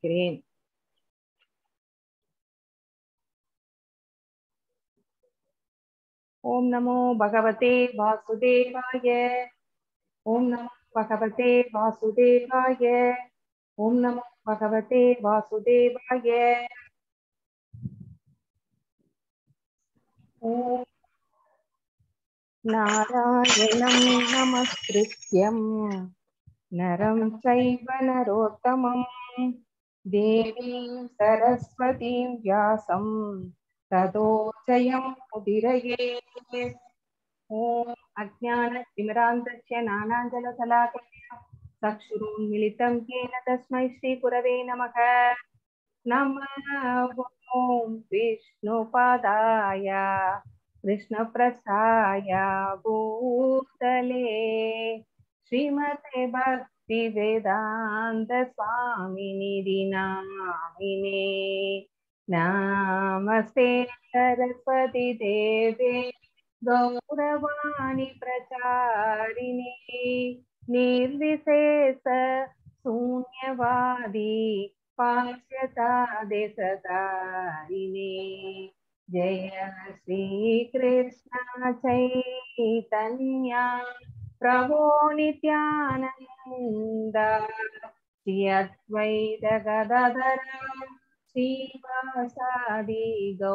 வரவேற்கிறேன் ஓம் நமோ பகவதே வாசுதேவாய ஓம் நமோ பகவதே வாசுதேவாய ஓம் நமோ பகவதே வாசுதேவாய ஓம் நாராயணம் நமஸ்கிருத்யம் நரம் சைவ நரோத்தமம் தேவீம் சரஸ்வதீம் வியாசம் ततो जयम् उदिरये ॐ अज्ञानतिमिरान्तस्य नानाञ्जलशलाकया चक्षुरुन्मिलितं येन तस्मै श्रीगुरवे नमः नमः ॐ विष्णुपादाय कृष्णप्रसाय भूतले श्रीमते भक्तिवेदान्तस्वामिनिधि नामिने नमस्ते सरस्वती देवे गौरवाणि प्रचारिणे निर्विशेष शून्यवादी पाश्यतादेशतारिणे जय श्रीकृष्ण चैतन्या प्रभो नित्यानन्द श्री अद्वैत गदाधरा श्रीवासादि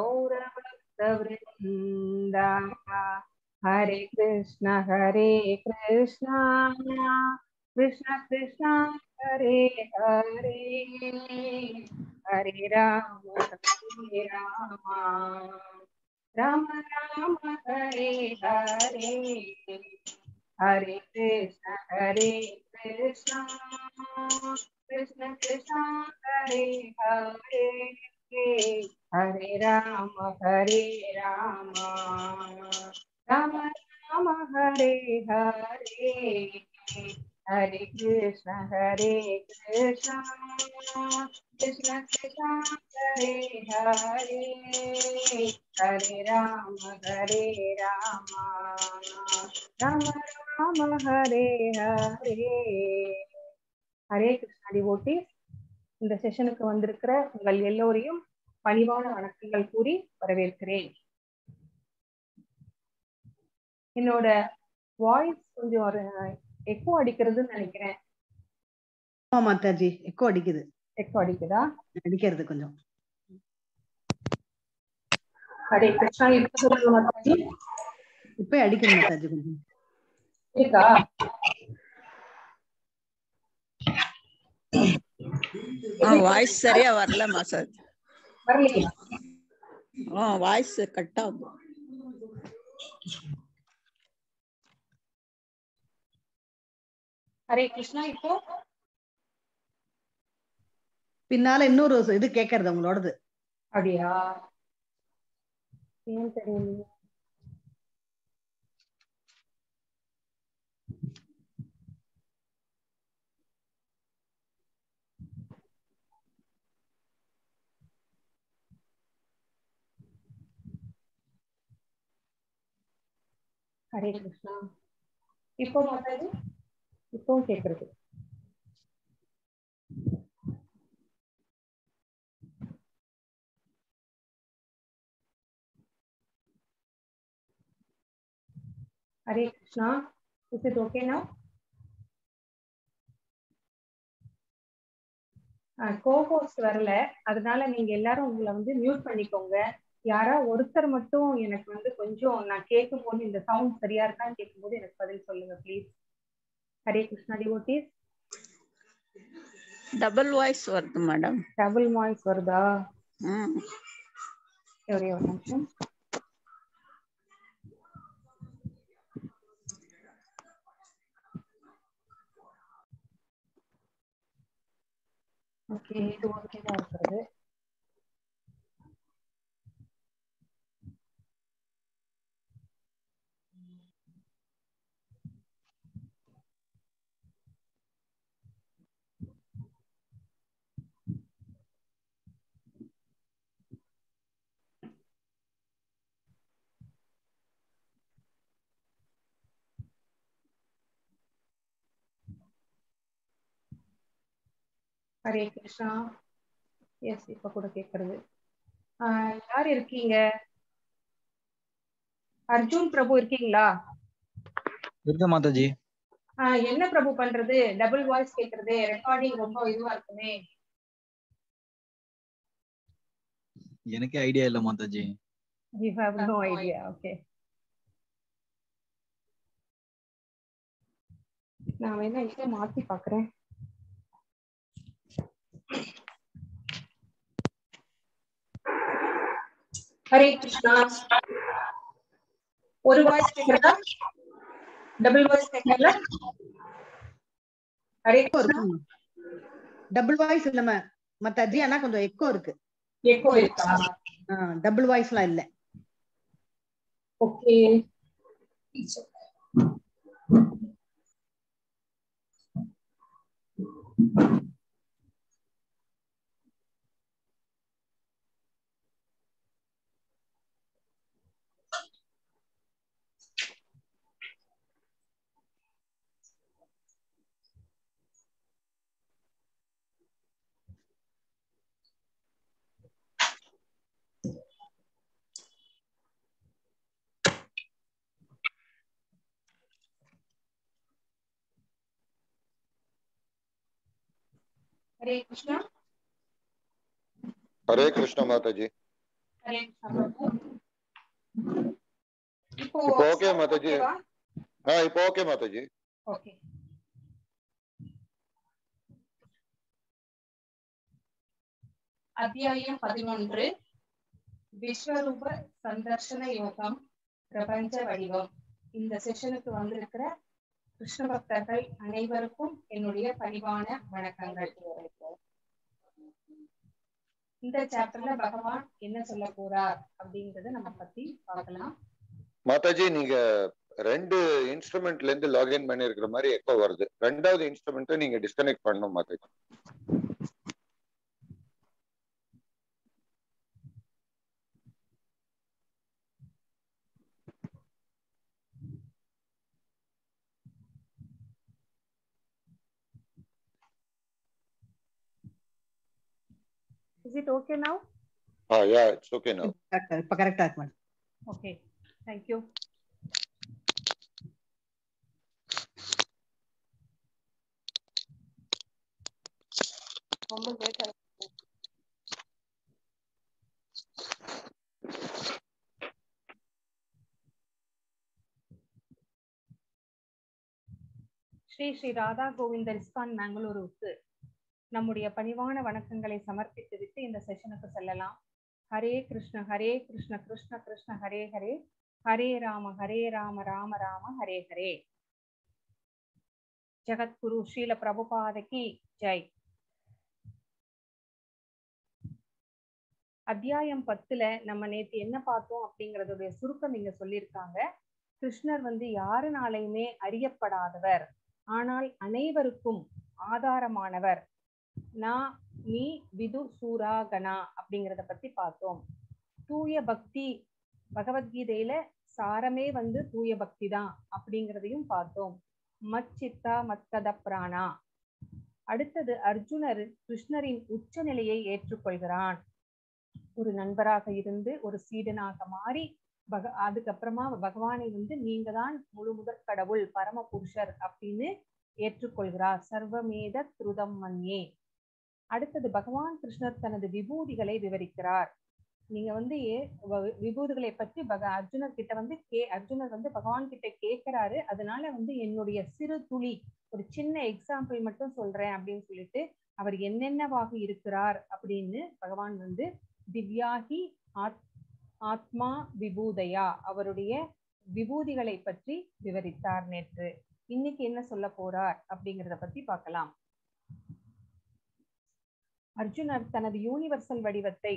गौरभक्तवृन्दा हरे कृष्ण हरे कृष्ण कृष्ण कृष्ण हरे हरे हरे राम हरे राम राम राम हरे हरे हरे कृष्ण हरे कृष्ण कृष्ण कृष्ण हरे हरे हरे राम हरे राम राम राम हरे हरे हरे कृष्ण हरे कृष्ण कृष्ण कृष्ण हरे हरे हरे राम हरे राम राम राम हरे हरे ஹரே கிருஷ்ணா டிவோட்டி இந்த செஷனுக்கு வந்திருக்கிற உங்கள் எல்லோரையும் பணிவான வணக்கங்கள் கூறி வரவேற்கிறேன் என்னோட வாய்ஸ் கொஞ்சம் ஒரு எக்கோ அடிக்கிறதுன்னு நினைக்கிறேன் ஆமா மாதாஜி எக்கோ அடிக்குது எக்கோ அடிக்குதா அடிக்கிறது கொஞ்சம் ஹரே கிருஷ்ணா இப்ப சொல்லுங்க மாதாஜி இப்ப அடிக்குது மாதாஜி கொஞ்சம் இருக்கா வாய்ஸ் சரியா வரல மாசாஜ் வரலையா வாய்ஸ் கட் ஆகுது ஹரே கிருஷ்ணா இப்போ பின்னால இன்னொரு இது கேக்குறது உங்களோடது அப்படியா ஏன் தெரியல ஹரே கிருஷ்ணா இப்போ மாதாஜி இப்பவும் கேக்குறது Hare Krishna is it okay now cohost வரல அதனால நீங்க எல்லாரும் உங்களை வந்து மியூட் பண்ணிக்கோங்க யாரா ஒருத்தர் மட்டும் எனக்கு வந்து கொஞ்சம் நான் கேட்கும் போது இந்த சவுண்ட் சரியா இருக்கான்னு கேட்கும் போது எனக்கு பதில் சொல்லுங்க please Hare Krishna devotees double voice வருது மேடம் டபுள் வாய்ஸ் வருதா ம் ஒரே ஒரு நிமிஷம் ஓகே இது ஓகே தான் இருக்கிறது ஹரே கிருஷ்ணா எஸ் இப்ப கூட கேக்குறது ஆஹ் யார் இருக்கீங்க அர்ஜுன் பிரபு இருக்கீங்களா இருக்க மாதாஜி ஆஹ் என்ன பிரபு பண்றது டபுள் வாய்ஸ் கேக்குறது ரெக்கார்டிங் ரொம்ப இதுவா இருக்குமே எனக்கே ஐடியா இல்ல மாதாஜி you have no idea okay நான் வேணா இதை மாத்தி பாக்குறேன் ஹரே கிருஷ்ணா ஒரு வாய்ஸ் கேக்குறதா டபுள் வாய்ஸ் கேக்குறதா ஹரே எக்கோ கிருஷ்ணா இருக்குமா டபுள் வாய்ஸ் இல்ல மத்தாஜி ஆனா கொஞ்சம் எக்கோ இருக்கு எக்கோ இருக்கா டபுள் வாய்ஸ்லாம் இல்ல ஓகே ஹரே கிருஷ்ணா ஹரே கிருஷ்ண மாதாஜி ஹரே கிருஷ்ணா பிரபு இப்போ இப்போ okay, மாதாஜி. ஓகேவா? ஆ இப்போ ஓகே மாதாஜி ஓகே அத்தியாயம் பதினொன்று விஸ்வரூப சந்தர்ஷன யோகம் பிரபஞ்ச வடிவம் இந்த செஷனுக்கு வந்திருக்கிற கிருஷ்ண பக்தர்கள் அனைவருக்கும் என்னுடைய பணிவான வணக்கங்கள் இந்த சாப்டர்ல பகவான் என்ன சொல்ல போறார் அப்படிங்கறத நம்ம பத்தி பார்க்கலாம் மாதாஜி நீங்க ரெண்டு இன்ஸ்ட்ருமெண்ட்ல இருந்து லாகின் பண்ணிருக்கிற மாதிரி எக்கோ வருது ரெண்டாவது இன்ஸ்ட்ருமெண்ட்டை நீங்க டிஸ்கனெக்ட் பண்ணணும் மாதாஜி is it okay now ah ya it's okay no இப்ப கரெக்டா இருக்கு மேடம் ஓகே தேங்க்யூ ரொம்ப லேட் ஸ்ரீ ஸ்ரீ ராதா கோவிந்தர் இஸ்கான் பெங்களூருக்கு நம்முடைய பணிவான வணக்கங்களை சமர்ப்பித்து விட்டு இந்த செஷனுக்கு செல்லலாம் ஹரே கிருஷ்ண ஹரே கிருஷ்ண கிருஷ்ண கிருஷ்ண ஹரே ஹரே ஹரே ராம ஹரே ராம ராம ராம ஹரே ஹரே ஜெகத்குரு ஸ்ரீல பிரபுபாதகி ஜெய் அத்தியாயம் பத்துல நம்ம நேத்து என்ன பார்த்தோம் அப்படிங்கறதுடைய சுருக்கம் இங்க சொல்லியிருக்காங்க கிருஷ்ணர் வந்து யாருனாலையுமே அறியப்படாதவர் ஆனால் அனைவருக்கும் ஆதாரமானவர் நான் நீ விது சூராகனா அப்படிங்கறத பத்தி பார்த்தோம் தூய பக்தி பகவத்கீதையில சாரமே வந்து தூய பக்தி தான் அப்படிங்கிறதையும் பார்த்தோம் மச்சித்தா மத்கத பிராணா அடுத்தது அர்ஜுனர் கிருஷ்ணரின் உச்ச நிலையை ஏற்றுக்கொள்கிறான் ஒரு நண்பராக இருந்து ஒரு சீடனாக மாறி பக அதுக்கப்புறமா பகவானை வந்து நீங்க தான் முழு முதற் கடவுள் பரம புருஷர் அப்படின்னு ஏற்றுக்கொள்கிறார் சர்வமேத திருதம் மன்யே அடுத்தது பகவான் கிருஷ்ணர் தனது விபூதிகளை விவரிக்கிறார் நீங்க வந்து ஏ- வ- விபூதிகளை பற்றி பக அர்ஜுனர் கிட்ட வந்து கே அர்ஜுனர் வந்து பகவான் கிட்ட கேட்கிறாரு அதனால வந்து என்னுடைய சிறு துளி ஒரு சின்ன எக்ஸாம்பிள் மட்டும் சொல்றேன் அப்படின்னு சொல்லிட்டு அவர் என்னென்னவாக இருக்கிறார் அப்படின்னு பகவான் வந்து திவ்யாகி ஆத் ஆத்மா விபூதயா அவருடைய விபூதிகளை பற்றி விவரித்தார் நேற்று இன்னைக்கு என்ன சொல்ல போறார் அப்படிங்கறத பத்தி பார்க்கலாம் அர்ஜுனர் தனது யூனிவர்சல் வடிவத்தை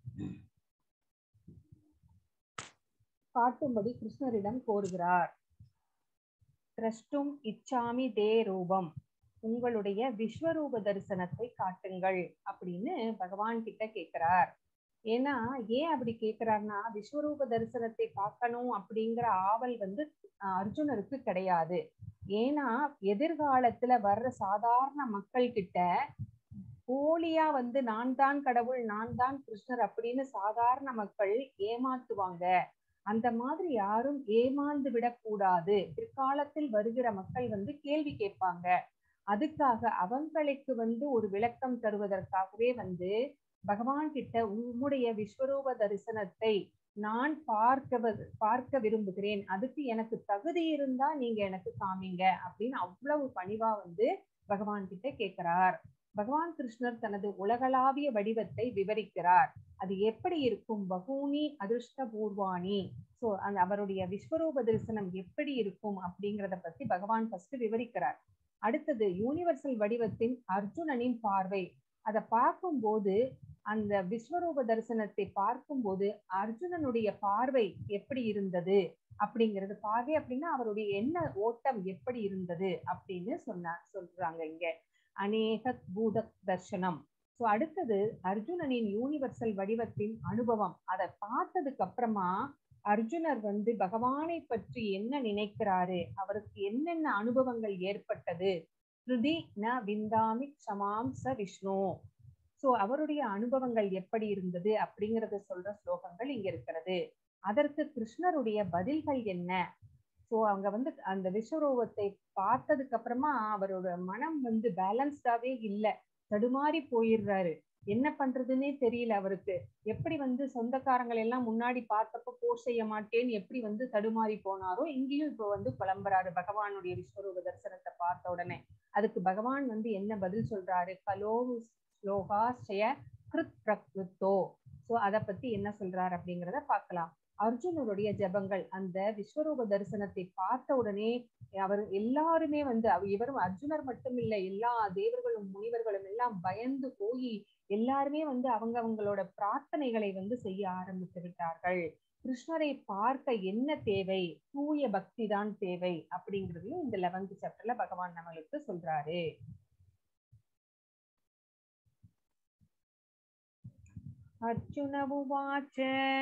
காட்டும்படி கிருஷ்ணரிடம் கோருகிறார் திரஷ்டும் இச்சாமி தே ரூபம் உங்களுடைய விஸ்வரூப தரிசனத்தை காட்டுங்கள் அப்படின்னு பகவான் கிட்ட கேக்குறார் ஏன்னா ஏன் அப்படி கேக்குறாருன்னா விஸ்வரூப தரிசனத்தை பார்க்கணும் அப்படிங்கிற ஆவல் வந்து அஹ், அர்ஜுனருக்கு கிடையாது ஏன்னா எதிர்காலத்துல வர்ற சாதாரண மக்கள் கிட்ட போலியா வந்து நான் தான் கடவுள் நான் தான் கிருஷ்ணர் அப்படின்னு சாதாரண மக்கள் ஏமாத்துவாங்க அந்த மாதிரி யாரும் ஏமாந்து விடக்கூடாது பிற்காலத்தில் வருகிற மக்கள் வந்து கேள்வி கேட்பாங்க அதுக்காக அவங்களுக்கு வந்து ஒரு விளக்கம் தருவதற்காகவே வந்து பகவான் கிட்ட உம்முடைய விஸ்வரூப தரிசனத்தை நான் பார்க்க பார்க்க விரும்புகிறேன் அதுக்கு எனக்கு தகுதி இருந்தா நீங்க எனக்கு காமிங்க அப்படின்னு அவ்வளவு பணிவா வந்து பகவான் கிட்ட கேட்கிறார் பகவான் கிருஷ்ணர் தனது உலகளாவிய வடிவத்தை விவரிக்கிறார் அது எப்படி இருக்கும் பகூனி அதிர்ஷ்ட பூர்வாணி சோ அந்த அவருடைய விஸ்வரூப தரிசனம் எப்படி இருக்கும் அப்படிங்கிறத பத்தி பகவான் ஃபர்ஸ்ட் விவரிக்கிறார் அடுத்தது யூனிவர்சல் வடிவத்தின் அர்ஜுனனின் பார்வை அதை பார்க்கும்போது அந்த விஸ்வரூப தரிசனத்தை பார்க்கும்போது அர்ஜுனனுடைய பார்வை எப்படி இருந்தது அப்படிங்கிறது பார்வை அப்படின்னா அவருடைய என்ன ஓட்டம் எப்படி இருந்தது அப்படின்னு சொன்ன சொல்றாங்க இங்க அநேக பூத தர்சனம் சோ அடுத்தது அர்ஜுனனின் யூனிவர்சல் வடிவத்தின் அனுபவம் அதை பார்த்ததுக்கு அப்புறமா அர்ஜுனர் வந்து பகவானை பற்றி என்ன நினைக்கிறாரு அவருக்கு என்னென்ன அனுபவங்கள் ஏற்பட்டது ஸ்ருதி ந விந்தாமி சமாம் ச விஷ்ணு சோ அவருடைய அனுபவங்கள் எப்படி இருந்தது அப்படிங்கறத சொல்ற ஸ்லோகங்கள் இங்க இருக்கிறது அதற்கு கிருஷ்ணருடைய பதில்கள் என்ன சோ அவங்க வந்து அந்த விஸ்வரூபத்தை பார்த்ததுக்கு அப்புறமா அவரோட மனம் வந்து பேலன்ஸ்டாவே இல்ல தடுமாறி போயிடுறாரு என்ன பண்றதுன்னே தெரியல அவருக்கு எப்படி வந்து சொந்தக்காரங்களை எல்லாம் முன்னாடி பார்த்தப்ப போர் செய்ய மாட்டேன்னு எப்படி வந்து தடுமாறி போனாரோ இங்கேயும் இப்ப வந்து புலம்புறாரு பகவானுடைய விஸ்வரூப தரிசனத்தை பார்த்த உடனே அதுக்கு பகவான் வந்து என்ன பதில் சொல்றாரு கலோ ஸ்லோகாஸ்ய கிருத் பிரக்ருத்தோ சோ அத பத்தி என்ன சொல்றாரு அப்படிங்கிறத பார்க்கலாம் அர்ஜுனருடைய ஜபங்கள் அந்த விஸ்வரூப தரிசனத்தை பார்த்த உடனே அவர் எல்லாருமே வந்து இவரும் அர்ஜுனர் மட்டும் இல்ல எல்லா தேவர்களும் முனிவர்களும் எல்லாம் பயந்து போய் எல்லாருமே வந்து அவங்க அவங்களோட பிரார்த்தனைகளை வந்து செய்ய ஆரம்பித்து விட்டார்கள் கிருஷ்ணரை பார்க்க என்ன தேவை தூய பக்தி தான் தேவை அப்படிங்கிறதையும் இந்த லெவன்த் சாப்டர்ல பகவான் நம்மளுக்கு சொல்றாரு அர்ஜுன உவாச்ச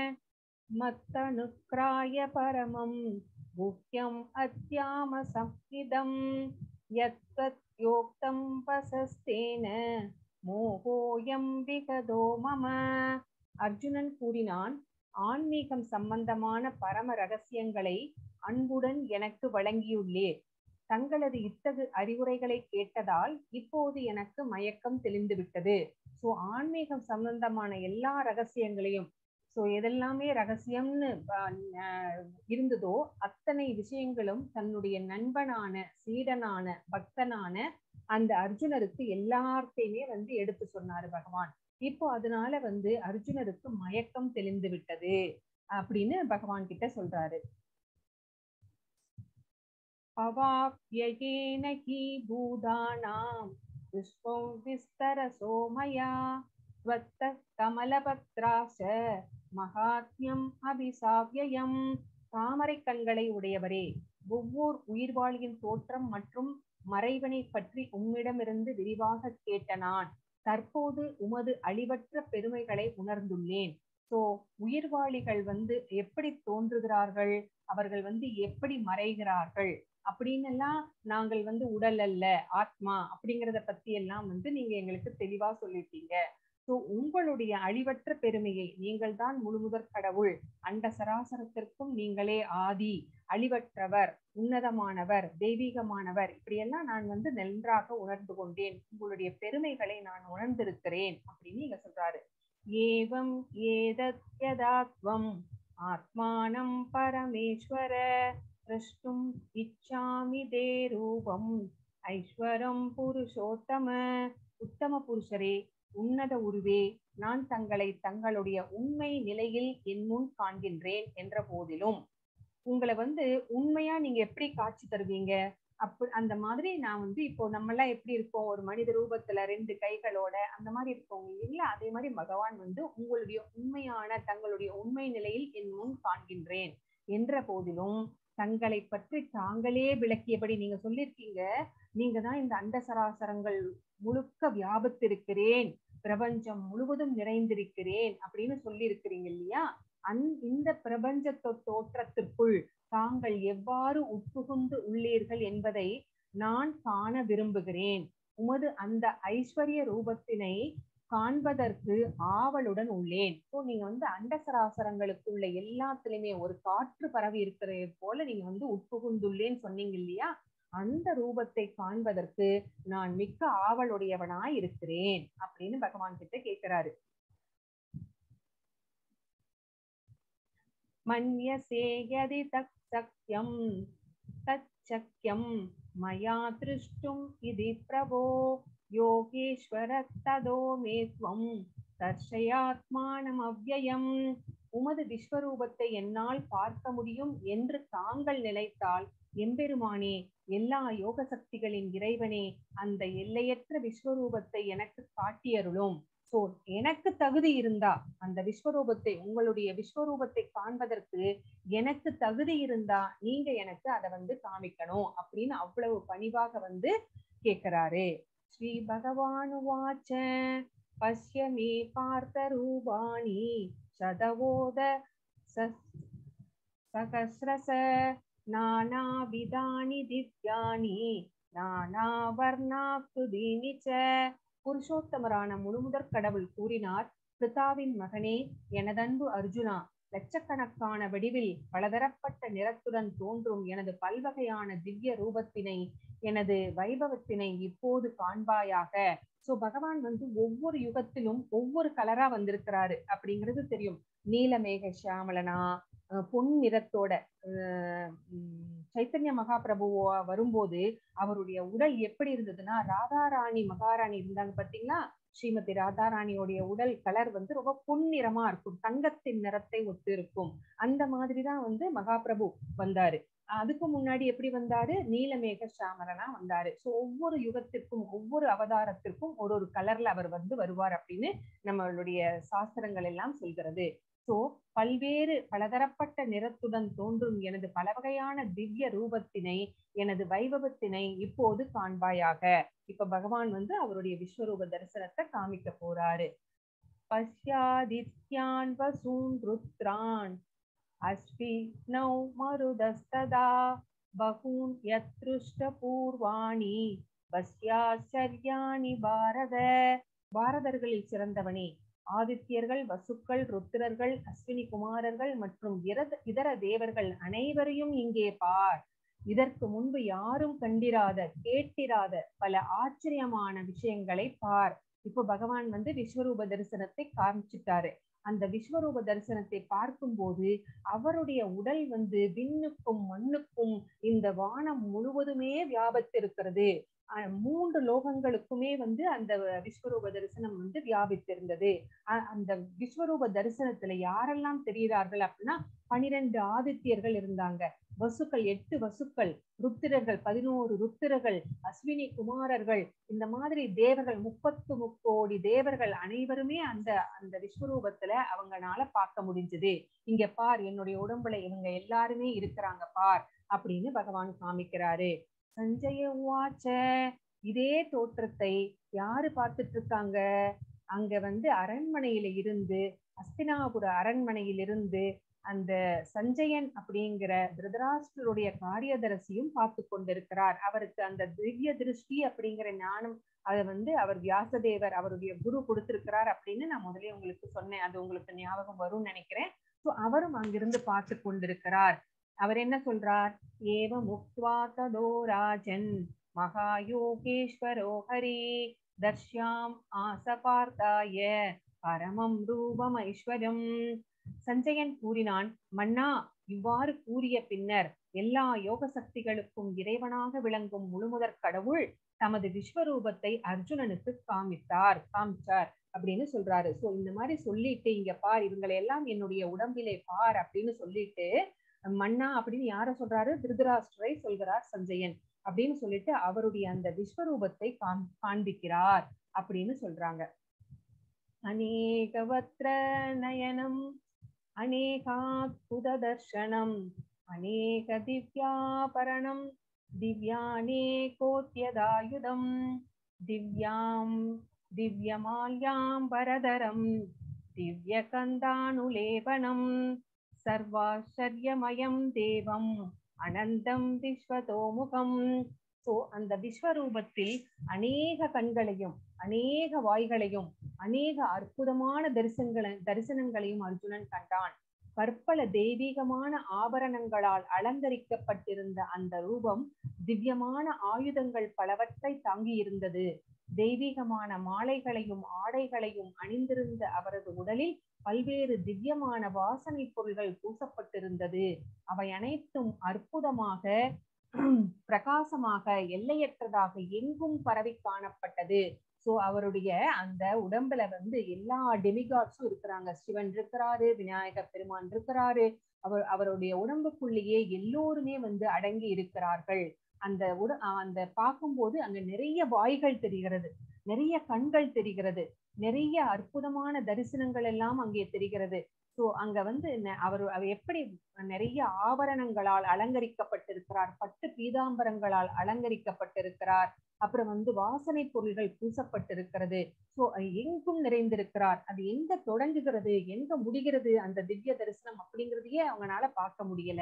மத்தனுக்ராய பரமம் गुह्यम् अद्यामसंहिदम् यत्तत् योक्तं वसस्तेन மோகோயம் விகதோ மம அர்ஜுனன் கூறினான் ஆன்மீகம் சம்பந்தமான பரம ரகசியங்களை அன்புடன் எனக்கு வழங்கியுள்ளீர் தங்களது இத்தகு அறிவுரைகளை கேட்டதால் இப்போது எனக்கு மயக்கம் தெளிந்துவிட்டது சோ ஆன்மீகம் சம்பந்தமான எல்லா ரகசியங்களையும் சோ எதெல்லாமே ரகசியம்னு இருந்ததோ அத்தனை விஷயங்களும் தன்னுடைய நண்பனான சீடனான பக்தனான அந்த அர்ஜுனருக்கு எல்லாத்தையுமே வந்து எடுத்து சொன்னாரு பகவான் இப்போ அதனால வந்து அர்ஜுனருக்கு மயக்கம் தெளிந்து விட்டது அப்படின்னு பகவான் கிட்ட சொல்றாரு அவாப்யேன ஹி பூதானாம் விஸ்வம் விஸ்தர சோமயா ஸ்வத்த கமலபத்ராச மகாத்மியம் அபிசாவியம் தாமரை கண்களை உடையவரே ஒவ்வொரு உயிர்வாளியின் தோற்றம் மற்றும் மறைவனை பற்றி உம்மிடமிருந்து விரிவாக கேட்ட நான் தற்போது உமது அழிவற்ற பெருமைகளை உணர்ந்துள்ளேன் சோ உயிர்வாளிகள் வந்து எப்படி தோன்றுகிறார்கள் அவர்கள் வந்து எப்படி மறைகிறார்கள் அப்படின்னு எல்லாம் நாங்கள் வந்து உடல் அல்ல ஆத்மா அப்படிங்கறத பத்தி எல்லாம் வந்து நீங்க எங்களுக்கு தெளிவா சொல்லிட்டீங்க சோ உங்களுடைய அழிவற்ற பெருமையை நீங்கள் தான் முழுமுதற் கடவுள் அண்ட சராசரத்திற்கும் நீங்களே ஆதி அழிவற்றவர் உன்னதமானவர் தெய்வீகமானவர் இப்படியெல்லாம் நான் வந்து நன்றாக உணர்ந்து கொண்டேன் உங்களுடைய பெருமைகளை நான் உணர்ந்திருக்கிறேன் அப்படின்னு இங்க சொல்றாரு ஏவம் ஏதத் யதாத்வம் ஆத்மானம் பரமேஸ்வர திரஷ்டும் இச்சாமி தே ரூபம் ஐஸ்வரம் புருஷோத்தம உத்தம புருஷரே உன்னத உருவே நான் தங்களை தங்களுடைய உண்மை நிலையில் என் முன் காண்கின்றேன் என்ற போதிலும் உங்களை வந்து உண்மையா நீங்க எப்படி காட்சி தருவீங்க அப்ப அந்த மாதிரி நான் வந்து இப்போ நம்ம எல்லாம் எப்படி இருக்கோம் ஒரு மனித ரூபத்துல ரெண்டு கைகளோட அந்த மாதிரி இருக்கோங்க இல்லைங்களா அதே மாதிரி பகவான் வந்து உங்களுடைய உண்மையான தங்களுடைய உண்மை நிலையில் என் முன் காண்கின்றேன் என்ற போதிலும் தங்களை பற்றி தாங்களே விளக்கியபடி நீங்க சொல்லியிருக்கீங்க நீங்க தான் இந்த அண்ட சராசரங்கள் முழுக்க வியாபித்திருக்கிறேன் பிரபஞ்சம் முழுவதும் நிறைந்திருக்கிறேன் அப்படின்னு சொல்லி இருக்கிறீங்க இல்லையா அந் இந்த பிரபஞ்ச தோற்றத்திற்குள் தாங்கள் எவ்வாறு உட்புகுந்து உள்ளீர்கள் என்பதை நான் காண விரும்புகிறேன் உமது அந்த ஐஸ்வர்ய ரூபத்தினை காண்பதற்கு ஆவலுடன் உள்ளேன் ஸோ நீங்க வந்து அண்டசராசரங்களுக்குள்ள எல்லாத்துலயுமே ஒரு காற்று பரவி இருக்கிறது போல நீங்க வந்து உட்புகுந்துள்ளேன்னு சொன்னீங்க இல்லையா அந்த ரூபத்தை காண்பதற்கு நான் மிக்க ஆவலுடையவனாய் இருக்கிறேன் அப்படின்னு பகவான் கிட்ட கேக்குறாரு மன்யசே யதி தக் சக்யம் தச்சக்யம் மயா திருஷ்டும் இதி பிரபோ யோகேஸ்வர ததோ மே துவம் தர்ஷயாத்மானம் அவ்யயம் உமது விஸ்வரூபத்தை என்னால் பார்க்க முடியும் என்று தாங்கள் நினைத்தால் எம்பெருமானே எல்லா யோக சக்திகளின் இறைவனே அந்த எல்லையற்ற விஸ்வரூபத்தை எனக்கு காட்டியருளும் சோ எனக்கு தகுதி இருந்தா அந்த விஸ்வரூபத்தை உங்களுடைய விஸ்வரூபத்தை காண்பதற்கு எனக்கு தகுதி இருந்தா நீங்க எனக்கு அதை வந்து காமிக்கணும் அப்படின்னு அவ்வளவு பணிவாக வந்து கேக்குறாரு ஸ்ரீ பகவானுவாச்ச பஷ்ய மே பார்த்த ரூபாணி சதவோத சகசிரச நானாவிதானி திவ்யானி நானாவர்ணாக்குதீனி ச புருஷோத்தமரான முழுமுதற் கடவுள் கூறினார் பிரிதாவின் மகனே எனதன்பு அர்ஜுனா லட்சக்கணக்கான வடிவில் பலதரப்பட்ட நிறத்துடன் தோன்றும் எனது பல்வகையான திவ்ய ரூபத்தினை எனது வைபவத்தினை இப்போது காண்பாயாக சோ பகவான் வந்து ஒவ்வொரு யுகத்திலும் ஒவ்வொரு கலரா வந்திருக்கிறாரு அப்படிங்கிறது தெரியும் நீலமேக சியாமலனா பொன் நிறத்தோட சைத்தன்ய மகாபிரபுவா வரும்போது அவருடைய உடல் எப்படி இருந்ததுன்னா ராதாராணி மகாராணி இருந்தாங்க பாத்தீங்களா ஸ்ரீமதி ராதாராணியோடைய உடல் கலர் வந்து ரொம்ப பொன்னிறமா இருக்கும் தங்கத்தின் நிறத்தை ஒத்து இருக்கும் அந்த மாதிரிதான் வந்து மகாபிரபு வந்தாரு அதுக்கு முன்னாடி எப்படி வந்தாரு நீலமேக சாமரனா வந்தாரு சோ ஒவ்வொரு யுகத்திற்கும் ஒவ்வொரு அவதாரத்திற்கும் ஒரு ஒரு கலர்ல அவர் வந்து வருவார் அப்படின்னு நம்மளுடைய சாஸ்திரங்கள் எல்லாம் சொல்கிறது சோ பல்வேறு பலதரப்பட்ட நிறத்துடன் தோன்றும் எனது பல வகையான திவ்ய ரூபத்தினை எனது வைபவத்தினை இப்போது காண்பாயாக இப்ப பகவான் வந்து அவருடைய விஸ்வரூப தரிசனத்தை காமிக்க போறாரு பஷ்யாதித்யான் வசூன் ருத்ரான் அஸ்வினௌ மருதஸ்ததா பகூன் யத்ருஷ்ட பூர்வாணி பஸ்யாச்சர்யாணி பாரத பாரதர்களில் சிறந்தவனே ஆதித்யர்கள் வசுக்கள் ருத்திரர்கள் அஸ்வினி குமாரர்கள் மற்றும் இதர தேவர்கள் அனைவரையும் இங்கே பார் இதற்கு முன்பு யாரும் கண்டிராத கேட்டிராத பல ஆச்சரியமான விஷயங்களை பார் இப்போ பகவான் வந்து விஸ்வரூப தரிசனத்தை காமிச்சிட்டாரு அந்த விஸ்வரூப தரிசனத்தை பார்க்கும்போது அவருடைய உடல் வந்து விண்ணுக்கும் மண்ணுக்கும் இந்த வானம் முழுவதுமே வியாபித்திருக்கிறது மூன்று லோகங்களுக்குமே வந்து அந்த விஸ்வரூப தரிசனம் வந்து வியாபித்திருந்தது அந்த விஸ்வரூப தரிசனத்துல யாரெல்லாம் தெரிகிறார்கள் அப்படின்னா பனிரெண்டு ஆதித்யர்கள் இருந்தாங்க வசுக்கள் எட்டு வசுக்கள் ருத்திரர்கள் பதினோரு ருத்திரர்கள் அஸ்வினி குமாரர்கள் இந்த மாதிரி தேவர்கள் முப்பத்து முக்கோடி தேவர்கள் அனைவருமே அந்த அந்த விஸ்வரூபத்துல அவங்கனால பார்க்க முடிஞ்சது இங்க பார் என்னுடைய உடம்புல இவங்க எல்லாருமே இருக்கிறாங்க பார் அப்படின்னு பகவான் காமிக்கிறாரு சஞ்சய உவாச்ச இதே தோற்றத்தை யாரு பார்த்துட்டு இருக்காங்க அங்க வந்து அரண்மனையில இருந்து அஸ்தினாபுர அரண்மனையில் இருந்து அந்த சஞ்சயன் அப்படிங்கிற திருதராஷ்டருடைய காரியதரசியும் பார்த்து கொண்டிருக்கிறார் அவருக்கு அந்த திவ்ய திருஷ்டி அப்படிங்கிற ஞானம் அதை வந்து அவர் வியாசதேவர் அவருடைய குரு கொடுத்திருக்கிறார் அப்படின்னு நான் முதலே உங்களுக்கு சொன்னேன் அது உங்களுக்கு ஞாபகம் வரும்னு நினைக்கிறேன் ஸோ அவரும் அங்கிருந்து பார்த்து கொண்டிருக்கிறார் அவர் என்ன சொல்றார் ஏவ முக்வா ததோ ராஜன் மகாயோகேஸ்வரோ ஹரி தர்ஷாம் ஆசபார்த்தாய பரமம் ரூபம் ஐஸ்வரம் சஞ்சயன் கூறினான் மன்னா இவ்வாறு கூறிய பின்னர் எல்லா யோக சக்திகளுக்கும் இறைவனாக விளங்கும் முழுமுதற் கடவுள் தமது விஸ்வரூபத்தை அர்ஜுனனுக்கு காமித்தார் காமிச்சார் அப்படின்னு சொல்றாரு சோ இந்த மாதிரி சொல்லிட்டு இங்க பார் இவங்களை எல்லாம் என்னுடைய உடம்பிலே பார் அப்படின்னு சொல்லிட்டு மன்னா அப்படின்னு யார சொல்றாரு திருதராஷ்டரை சொல்கிறார் சஞ்சயன் அப்படின்னு சொல்லிட்டு அவருடைய அந்த விஸ்வரூபத்தை காண் காண்பிக்கிறார் அப்படின்னு சொல்றாங்க அநேகவத்ர நயனம் அநேகாத்புத தர்ஷனம் அநேக திவ்யாபரணம் திவ்யானேகோத்யதாயுதம் திவ்யாம் திவ்யமால்யாம் பரதரம் திவ்யகந்தானுலேபனம் சர்வாச்சரியமயம் தேவம் அனந்தம் விஸ்வதோமுகம் சோ அந்த விஸ்வரூபத்தில் அநேக கண்களையும் அநேக வாய்களையும் அநேக அற்புதமான தரிசனங்களை தரிசனங்களையும் அர்ஜுனன் கண்டான் பற்பல தெய்வீகமான ஆபரணங்களால் அலங்கரிக்கப்பட்டிருந்த அந்த ரூபம் திவ்யமான ஆயுதங்கள் பலவற்றை தாங்கியிருந்தது தெய்வீகமான மாலைகளையும் ஆடைகளையும் அணிந்திருந்த அவரது உடலில் பல்வேறு திவ்யமான வாசனை பொருள்கள் பூசப்பட்டிருந்தது அவை அனைத்தும் அற்புதமாக பிரகாசமாக எல்லையற்றதாக எங்கும் பரவி காணப்பட்டது சோ அவருடைய அந்த உடம்புல வந்து எல்லா டெமிகாட்ஸும் இருக்கிறாங்க சிவன் இருக்கிறாரு விநாயகர் பெருமான் இருக்கிறாரு அவர் அவருடைய உடம்புக்குள்ளேயே எல்லோருமே வந்து அடங்கி இருக்கிறார்கள் அந்த உட அந்த பார்க்கும்போது அங்க நிறைய வாய்கள் தெரிகிறது நிறைய கண்கள் தெரிகிறது நிறைய அற்புதமான தரிசனங்கள் எல்லாம் அங்கே தெரிகிறது சோ அங்க வந்து அவர் அவர் எப்படி நிறைய ஆபரணங்களால் அலங்கரிக்கப்பட்டிருக்கிறார் பட்டு பீதாம்பரங்களால் அலங்கரிக்கப்பட்டிருக்கிறார் அப்புறம் வந்து வாசனை பொருள்கள் பூசப்பட்டிருக்கிறது சோ எங்கும் நிறைந்திருக்கிறார் அது எங்க தொடங்குகிறது எங்க முடிகிறது அந்த திவ்ய தரிசனம் அப்படிங்கறதையே அவங்களால பார்க்க முடியல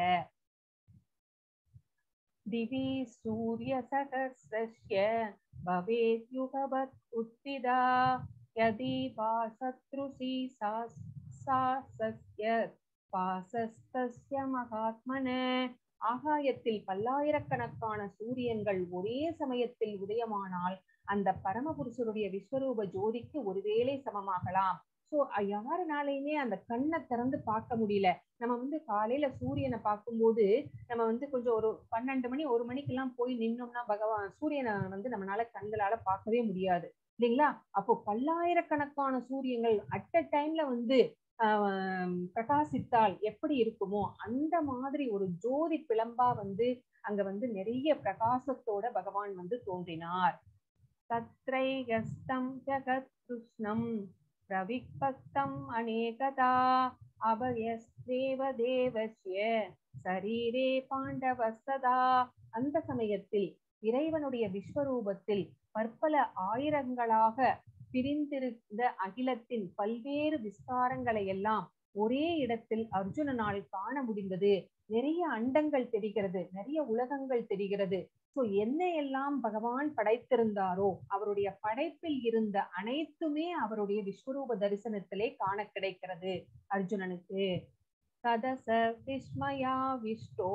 திவி சூரிய சகசிய பவேத் யுகபத் உத்திதா யதி பாசத்ருசி சாசஸ்ய பாசஸ்தஸ்ய மகாத்மன ஆகாயத்தில் பல்லாயிரக்கணக்கான சூரியன்கள் ஒரே சமயத்தில் உதயமானால் அந்த பரமபுருஷருடைய விஸ்வரூப ஜோதிக்கு ஒருவேளை சமமாகலாம் சோ யாருனாலையுமே அந்த கண்ணை திறந்து பார்க்க முடியல நம்ம வந்து காலையில சூரியனை பார்க்கும்போது நம்ம வந்து கொஞ்சம் ஒரு பன்னெண்டு மணி ஒரு மணிக்கு எல்லாம் போய் நின்னோம்னா பகவான் சூரியனை வந்து நம்மளால கண்களால பார்க்கவே முடியாது இல்லைங்களா அப்போ பல்லாயிரக்கணக்கான சூரியங்கள் அட் அ டைம்ல வந்து பிரகாசித்தால் எப்படி இருக்குமோ அந்த மாதிரி ஒரு ஜோதி பிளம்பா வந்து அங்க வந்து நிறைய பிரகாசத்தோட பகவான் வந்து தோன்றினார் தத்ரைகஸ்தம் ஜகத் கிருஷ்ணம் பிரவிக்பக்தம் அநேகதா அபயஸ்தேவ தேவஸ்ய சரீரே பாண்டவஸ்ததா அந்த சமயத்தில் இறைவனுடைய விஸ்வரூபத்தில் பற்பல ஆயிரங்களாக பிரிந்திருந்த அகிலத்தின் பல்வேறு விஸ்தாரங்களை எல்லாம் ஒரே இடத்தில் அர்ஜுனனால் காண முடிந்தது நிறைய அண்டங்கள் தெரிகிறது நிறைய உலகங்கள் தெரிகிறது சோ என்ன எல்லாம் பகவான் படைத்திருந்தாரோ அவருடைய படைப்பில் இருந்த அனைத்துமே அவருடைய விஸ்வரூப தரிசனத்திலே காண கிடைக்கிறது அர்ஜுனனுக்கு கதச விஸ்மயா விஷ்டோ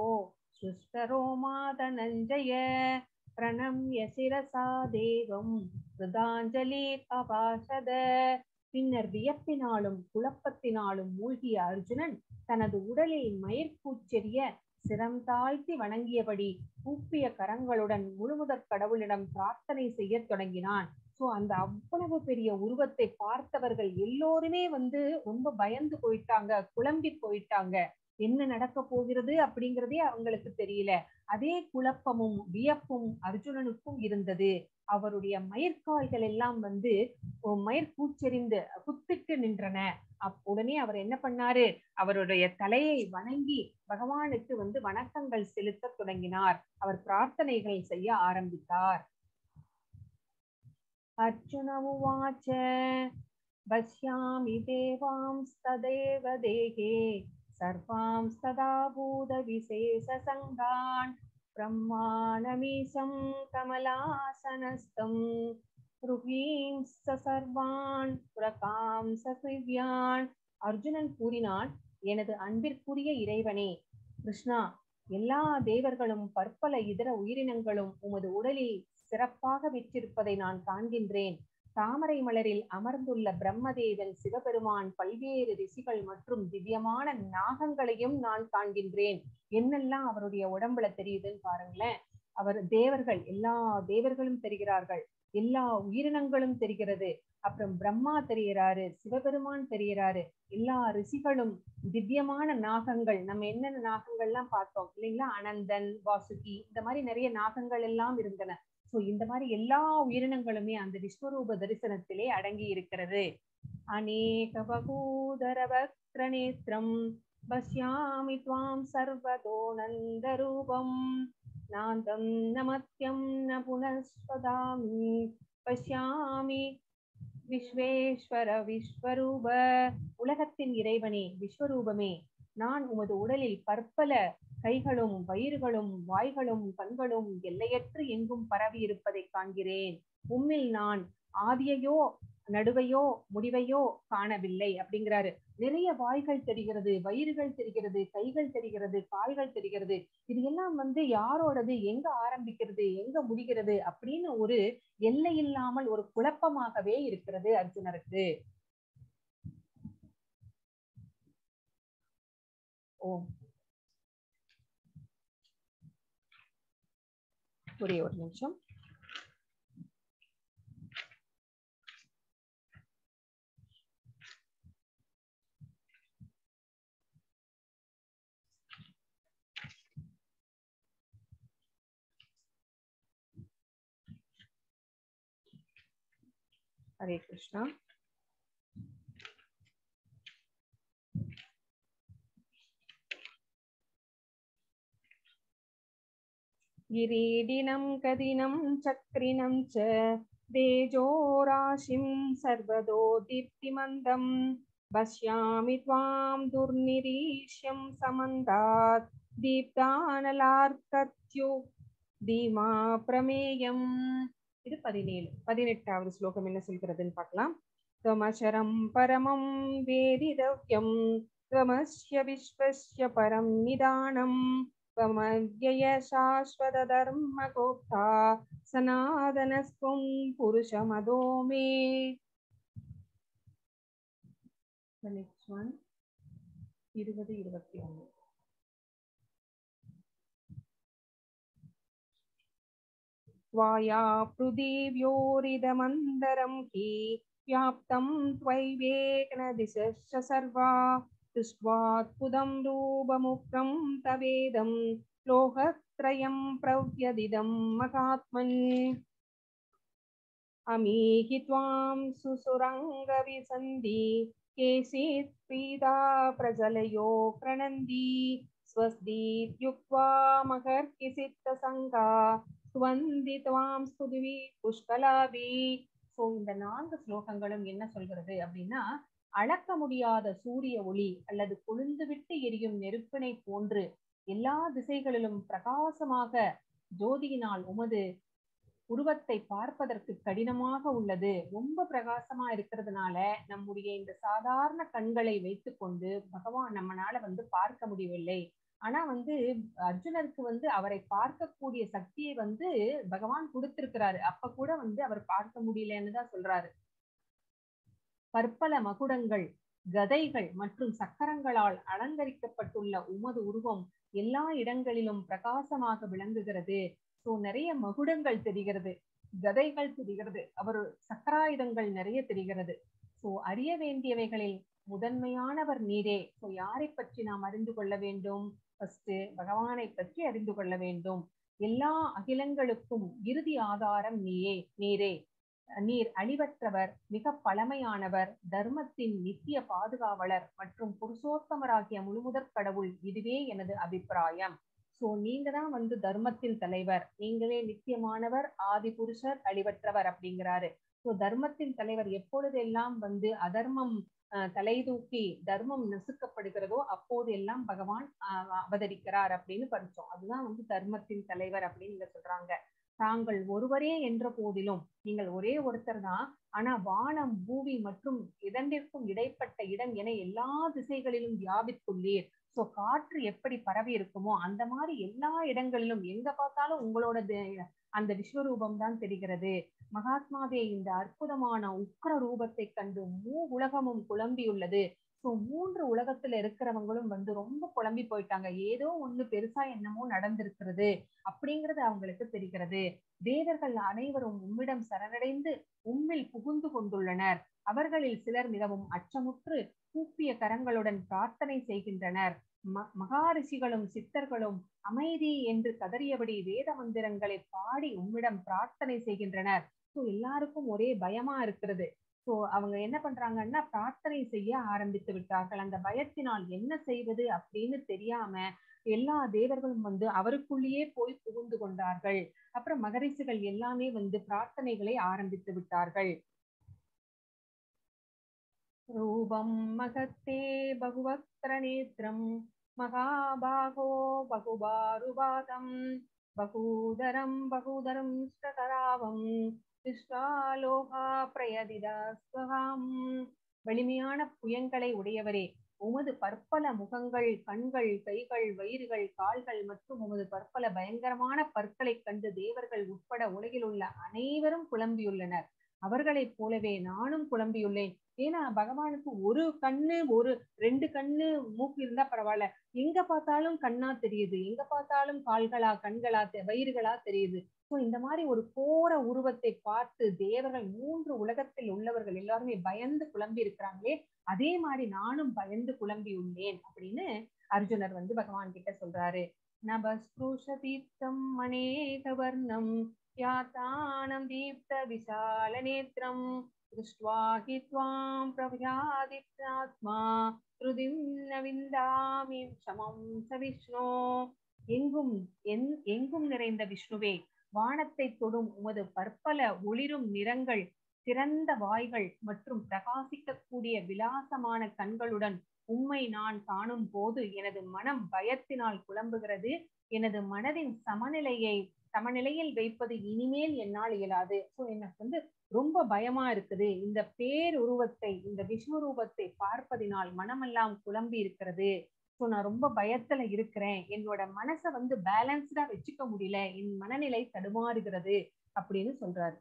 சுஷ்டரோமாதனஞ்சய பிரணம்ய சிரசா தேவம் கிருதாஞ்சலி அபாசத பின்னர் வியப்பினாலும் குழப்பத்தினாலும் மூழ்கிய அர்ஜுனன் தனது உடலில் மயிர்கூச்செறிய சிரம் தாழ்த்தி வணங்கியபடி கூப்பிய கரங்களுடன் முழுமுதற் கடவுளிடம் பிரார்த்தனை செய்ய தொடங்கினான் சோ அந்த அவ்வளவு பெரிய உருவத்தை பார்த்தவர்கள் எல்லோருமே வந்து ரொம்ப பயந்து போயிட்டாங்க குழம்பி போயிட்டாங்க என்ன நடக்க போகிறது அப்படிங்கிறதே அவங்களுக்கு தெரியல அதே குழப்பமும் வியப்பும் அர்ஜுனனுக்கும் இருந்தது அவருடைய மயிர்கால்கள் எல்லாம் வந்து மயிர்கூச்செறிந்து குத்திட்டு நின்றன உடனே அவர் என்ன பண்ணாரு அவருடைய தலையை வணங்கி பகவானுக்கு வந்து வணக்கங்கள் செலுத்த தொடங்கினார் அவர் பிரார்த்தனைகள் செய்ய ஆரம்பித்தார் அர்ஜுன உவாச்ச பஷ்யாமி தேவாம்ஸ்ததேவ தேகே सर्वांस्तदा भूतविशेषसङ्गान् ब्रह्माणमीशं कमलासनस्थं ருகீம் சர்வான் புரகாம் சகிவ்யான் அர்ஜுனன் கூறினான் எனது அன்பிற்குரிய இறைவனே கிருஷ்ணா எல்லா தேவர்களும் பற்பல இதர உயிரினங்களும் உமது உடலில் சிறப்பாக விற்றிருப்பதை நான் காண்கின்றேன் தாமரை மலரில் அமர்ந்துள்ள பிரம்மதேவன் சிவபெருமான் பல்வேறு ரிஷிகள் மற்றும் திவ்யமான நாகங்களையும் நான் காண்கின்றேன் என்னெல்லாம் அவருடைய உடம்புல தெரியுதுன்னு பாருங்களேன் அவர் தேவர்கள் எல்லா தேவர்களும் தெரிகிறார்கள் எல்லா உயிரினங்களும் தெரிகிறது அப்புறம் பிரம்மா தெரிகிறாரு சிவபெருமான் தெரிகிறாரு எல்லா ரிஷிகளும் திவ்யமான நாகங்கள் நம்ம என்னென்ன நாகங்கள்லாம் பார்த்தோம் இல்லைங்களா அனந்தன் வாசுகி இந்த மாதிரி நிறைய நாகங்கள் எல்லாம் இருந்தன சோ இந்த மாதிரி எல்லா உயிரினங்களுமே அந்த விஸ்வரூப தரிசனத்திலே அடங்கி இருக்கிறது அநேக பகூதரவக்ர நேத்திரம் பஷ்யாமி துவாம் சர்வதோனந்த ரூபம் நாந்தம் நமத்தியம் ந புனஸ்வதாமி பஷ்யாமி விஸ்வேஸ்வர விஸ்வரூப உலகத்தின் இறைவனே விஸ்வரூபமே நான் உமது உடலில் பற்பல கைகளும் வயிறுகளும் வாய்களும் கண்களும் எல்லையற்று எங்கும் பரவி இருப்பதை காண்கிறேன் உம்மில் நான் ஆதியையோ நடுவையோ முடிவையோ காணவில்லை அப்படிங்கிறாரு நிறைய வாய்கள் தெரிகிறது வயிறுகள் தெரிகிறது கைகள் தெரிகிறது கால்கள் தெரிகிறது இது எல்லாம் வந்து யாரோடது எங்க ஆரம்பிக்கிறது எங்க முடிகிறது அப்படின்னு ஒரு எல்லை இல்லாமல் ஒரு குழப்பமாகவே இருக்கிறது அர்ஜுனருக்கு ஓ ஒரே ஒரு நிமிஷம் ஹரே கிருஷ்ணா गिरीडिनं कदिनं चक्रिणं च तेजोराशिं सर्वतो दीप्तिमन्दं पश्यामि त्वां दुर्निरीक्ष्यं समन्तात् दीप्तानलार्कत्यु தீமா பிரமேயம் இது பதினேழு பதினெட்டாவது ஸ்லோகம் என்ன சொல்கிறதுன்னு பார்க்கலாம் त्वमशरं परमं वेदितव्यं त्वमस्य विश्वस्य परं निदानं त्वमव्यय शाश्वतधर्मगोप्ता सनातनस्त्वं पुरुषमदो मे The next one இருபது இருபத்தி ஒன்று त्वाया पृथिव्योरिदमन्दरं हि व्याप्तं त्वयैवेकनदिशश्च सर्वा दृष्ट्वात्पुदं रूपमुक्तं तवेदं लोकत्रयं प्रव्यदिदं मகாத்மன் अमीहि त्वां सुसुरङ्गविसन्धि केचित् पीडा प्रजलयो प्रणन्दी स्वस्तीत्युक्त्वा मकर्किसित्तसङ्गा சுவந்தி துவாம் ஸ்துதிவி புஷ்கலாவி சோ இந்த நான்கு ஸ்லோகங்களும் என்ன சொல்கிறது அப்படின்னா அளக்க முடியாத சூரிய ஒளி அல்லது கொழுந்துவிட்டு எரியும் நெருப்பினை போன்று எல்லா திசைகளிலும் பிரகாசமாக ஜோதியினால் உமது உருவத்தை பார்ப்பதற்கு கடினமாக உள்ளது ரொம்ப பிரகாசமா இருக்கிறதுனால நம்முடைய இந்த சாதாரண கண்களை வைத்துக்கொண்டு பகவான் நம்மனால வந்து பார்க்க முடியவில்லை ஆனா வந்து அர்ஜுனருக்கு வந்து அவரை பார்க்கக்கூடிய சக்தியை வந்து பகவான் கொடுத்திருக்கிறாரு அப்ப கூட வந்து அவர் பார்க்க முடியலன்னு தான் சொல்றாரு பற்பல மகுடங்கள் கதைகள் மற்றும் சக்கரங்களால் அலங்கரிக்கப்பட்டுள்ள உமது உருவம் எல்லா இடங்களிலும் பிரகாசமாக விளங்குகிறது சோ நிறைய மகுடங்கள் தெரிகிறது கதைகள் தெரிகிறது அவர் சக்கராயுதங்கள் நிறைய தெரிகிறது சோ அறிய வேண்டியவைகளில் முதன்மையானவர் நீரே சோ யாரை பற்றி நாம் அறிந்து கொள்ள வேண்டும் ஃபர்ஸ்ட் பகவானை பற்றி அறிந்து கொள்ள வேண்டும் எல்லா அகிலங்களுக்கும் இறுதி ஆதாரம் நீயே நீரே நீர் அழிவற்றவர் மிக பழமையானவர் தர்மத்தின் நித்திய பாதுகாவலர் மற்றும் புருஷோத்தமராகிய முழுமுதற் கடவுள் இதுவே எனது அபிப்பிராயம் சோ நீங்க தான் வந்து தர்மத்தின் தலைவர் நீங்களே நித்தியமானவர் ஆதி புருஷர் அழிவற்றவர் அப்படிங்கிறாரு சோ தர்மத்தின் தலைவர் எப்பொழுதெல்லாம் வந்து அதர்மம் தலை தூக்கி தர்மம் நசுக்கப்படுகிறதோ அப்போது எல்லாம் பகவான் அவதரிக்கிறார் அப்படின்னு படிச்சோம் அதுதான் வந்து தர்மத்தின் தலைவர் அப்படின்னு இங்க சொல்றாங்க தாங்கள் ஒருவரே என்ற போதிலும் நீங்கள் ஒரே ஒருத்தர் தான் ஆனா வானம் பூமி மற்றும் இதண்டிற்கும் இடைப்பட்ட இடம் என எல்லா திசைகளிலும் வியாபித்துள்ளீர் சோ காற்று எப்படி பரவி இருக்குமோ அந்த மாதிரி எல்லா இடங்களிலும் எங்க பார்த்தாலும் உங்களோட அந்த விஸ்வரூபம் தான் தெரிகிறது மகாத்மாவே இந்த அற்புதமான உக்கர ரூபத்தை கண்டு மூ உலகமும் குழம்பியுள்ளது சோ மூன்று உலகத்துல இருக்கிறவங்களும் வந்து ரொம்ப குழம்பி போயிட்டாங்க ஏதோ ஒண்ணு பெருசா என்னமோ நடந்திருக்கிறது அப்படிங்கிறது அவங்களுக்கு தெரிகிறது வேதர்கள் அனைவரும் உம்மிடம் சரணடைந்து உம்மில் புகுந்து கொண்டுள்ளனர் அவர்களில் சிலர் மிகவும் அச்சமுற்று கூப்பிய கரங்களுடன் பிரார்த்தனை செய்கின்றனர் மகாரிஷிகளும் சித்தர்களும் அமைதி என்று கதறியபடி வேத மந்திரங்களை பாடி உம்மிடம் பிரார்த்தனை செய்கின்றனர் சோ எல்லாருக்கும் ஒரே பயமா இருக்கிறது சோ அவங்க என்ன பண்றாங்கன்னா பிரார்த்தனை செய்ய ஆரம்பித்து விட்டார்கள் அந்த பயத்தினால் என்ன செய்வது அப்படின்னு தெரியாம எல்லா தேவர்களும் வந்து அவருக்குள்ளேயே போய் புகுந்து கொண்டார்கள் அப்புறம் மகரிஷிகள் எல்லாமே வந்து பிரார்த்தனைகளை ஆரம்பித்து விட்டார்கள் ரூபம் மகத்தே பகுவக்ர நேத்திரம் महाबाहो बहुबारुवादम् बहूदरं बहुदरं स्तकरावम् திருஷ்டாலோகா பிரயதிதாஸ்வகாம் வலிமையான புயங்களை உடையவரே உமது பற்பல முகங்கள் கண்கள் கைகள் வயிறுகள் கால்கள் மற்றும் உமது பற்பல பயங்கரமான பற்களைக் கண்டு தேவர்கள் உட்பட உலகில் உள்ள அனைவரும் குழம்பியுள்ளனர் அவர்களைப் போலவே நானும் குழம்பியுள்ளேன் ஏன்னா பகவானுக்கு ஒரு கண்ணு ஒரு ரெண்டு கண்ணு மூக்கு இருந்தா பரவாயில்ல எங்க பார்த்தாலும் கண்ணா தெரியுது எங்க பார்த்தாலும் கால்களா கண்களா தெ- வயிறுகளா தெரியுது சோ இந்த மாதிரி ஒரு கோர உருவத்தை பார்த்து தேவர்கள் மூன்று உலகத்தில் உள்ளவர்கள் எல்லாருமே பயந்து குழம்பி இருக்கிறாங்களே அதே மாதிரி நானும் பயந்து குழம்பி உள்ளேன் அப்படின்னு அர்ஜுனர் வந்து பகவான் கிட்ட சொல்றாரு நபஸ்புஷதீப்தம் அநேகவர்ணம் யாத்தானம் தீப்த விசால நேத்திரம் திருஷ்டுவா ஹி த்வாம் பிரவ்யாதித்யாத்மா ஸ்ருதிம் ந விந்தாமி சமம் ச விஷ்ணோ எங்கும் என் எங்கும் நிறைந்த விஷ்ணுவே வானத்தை தொடும் உமது பற்பல ஒளிரும் நிறங்கள் சிறந்த வாய்கள் மற்றும் பிரகாசிக்கக்கூடிய விலாசமான கண்களுடன் உம்மை நான் காணும் போது எனது மனம் பயத்தினால் குழம்புகிறது எனது மனதின் சமநிலையை சமநிலையில் வைப்பது இனிமேல் என்னால் இயலாது சோ எனக்கு வந்து ரொம்ப பயமா இருக்குது இந்த பேருருவத்தை இந்த விஷ்ணு ரூபத்தை பார்ப்பதினால் மனமெல்லாம் குழம்பி இருக்கிறது சோ நான் ரொம்ப பயத்துல இருக்கிறேன் என்னோட மனசை வந்து பேலன்ஸ்டா வச்சுக்க முடியல என் மனநிலை தடுமாறுகிறது அப்படின்னு சொல்றாரு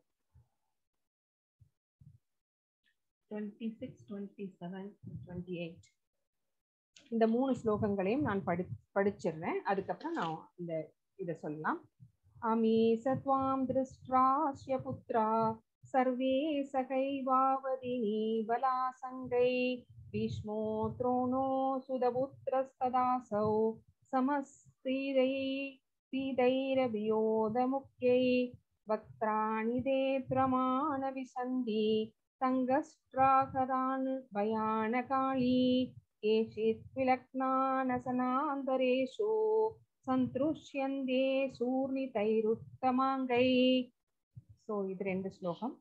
twenty six twenty seven twenty eight இந்த மூணு ஸ்லோகங்களையும் நான் படி படிச்சிடுறேன் அதுக்கப்புறம் நான் இந்த இதை சொல்லலாம் அமீ சத்வாம் திருஷ்டாஸ்ய புத்ரா சர்வே சகைவாவதினி பலாசங்கை भीष्मो द्रोणो सुदपुत्रस्तदासौ समस्तीरै सीदैरभियोदमुख्यै वक्त्राणि ते प्रमाणविसन्धि सङ्गष्ट्राकरान् भयानकाली केचित् विलग्नानसनान्तरेषु सन्तृष्यन्ते सूर्णितैरुत्तमाङ्गै सो இது ரெண்டு ஸ்லோகம்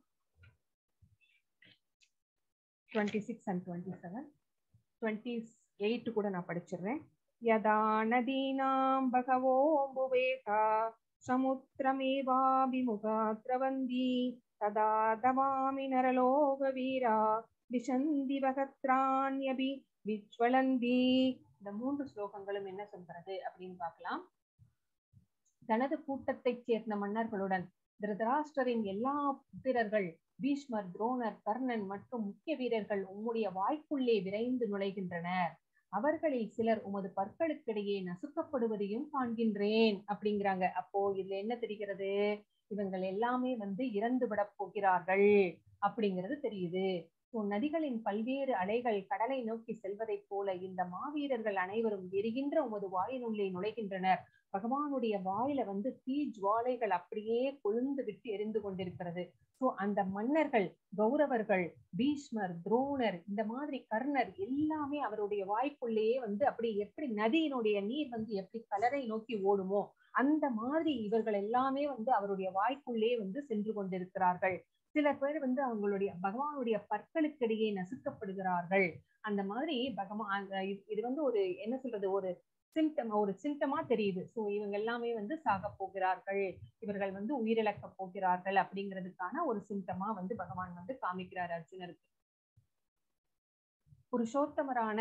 twenty six and twenty seven twenty eight கூட நான் படிச்சிடுறேன் யதா நதீனாம் பகவோ புவேகா சமுத்திரமேவாபிமுகா திரவந்தி ததா தவாமி நரலோக வீரா விஷந்தி வகத்ராண்யபி விஜ்வலந்தி இந்த மூன்று ஸ்லோகங்களும் என்ன சொல்கிறது அப்படின்னு பார்க்கலாம் தனது கூட்டத்தைச் சேர்ந்த மன்னர்களுடன் திருதராஷ்டரின் எல்லா புத்திரர்கள் பீஷ்மர் துரோணர் கர்ணன் மற்றும் முக்கிய வீரர்கள் உம்முடைய வாய்க்குள்ளே விரைந்து நுழைகின்றனர் அவர்களில் சிலர் உமது பற்களுக்கிடையே நசுக்கப்படுவதையும் காண்கின்றேன் அப்படிங்கிறாங்க அப்போ இதுல என்ன தெரிகிறது இவங்கள் எல்லாமே வந்து இறந்து விட போகிறார்கள் அப்படிங்கிறது தெரியுது ஸோ நதிகளின் பல்வேறு அலைகள் கடலை நோக்கி செல்வதைப் போல இந்த மாவீரர்கள் அனைவரும் எரிகின்ற உமது வாயினுள்ளே நுழைகின்றனர் பகவானுடைய வாயில வந்து தீ ஜுவாலைகள் அப்படியே கொழுந்து விட்டு எரிந்து கொண்டிருக்கிறது சோ அந்த மன்னர்கள் கௌரவர்கள் பீஷ்மர் துரோணர் இந்த மாதிரி கர்ணர் எல்லாமே அவருடைய வாய்க்குள்ளேயே வந்து அப்படி எப்படி நதியினுடைய நீர் வந்து எப்படி கலரை நோக்கி ஓடுமோ அந்த மாதிரி இவர்கள் எல்லாமே வந்து அவருடைய வாய்க்குள்ளே வந்து சென்று கொண்டிருக்கிறார்கள் சில பேர் வந்து அவங்களுடைய பகவானுடைய பற்களுக்கிடையே நசுக்கப்படுகிறார்கள் அந்த மாதிரி பகவான் இது வந்து ஒரு என்ன சொல்றது ஒரு சிம்டம் ஒரு சிம்டமா தெரியுது சோ இவங்க எல்லாமே வந்து சாக போகிறார்கள் இவர்கள் வந்து உயிரிழக்க போகிறார்கள் அப்படிங்கிறதுக்கான ஒரு சிம்டமா வந்து பகவான் வந்து காமிக்கிறார் அர்ஜுனருக்கு புருஷோத்தமரான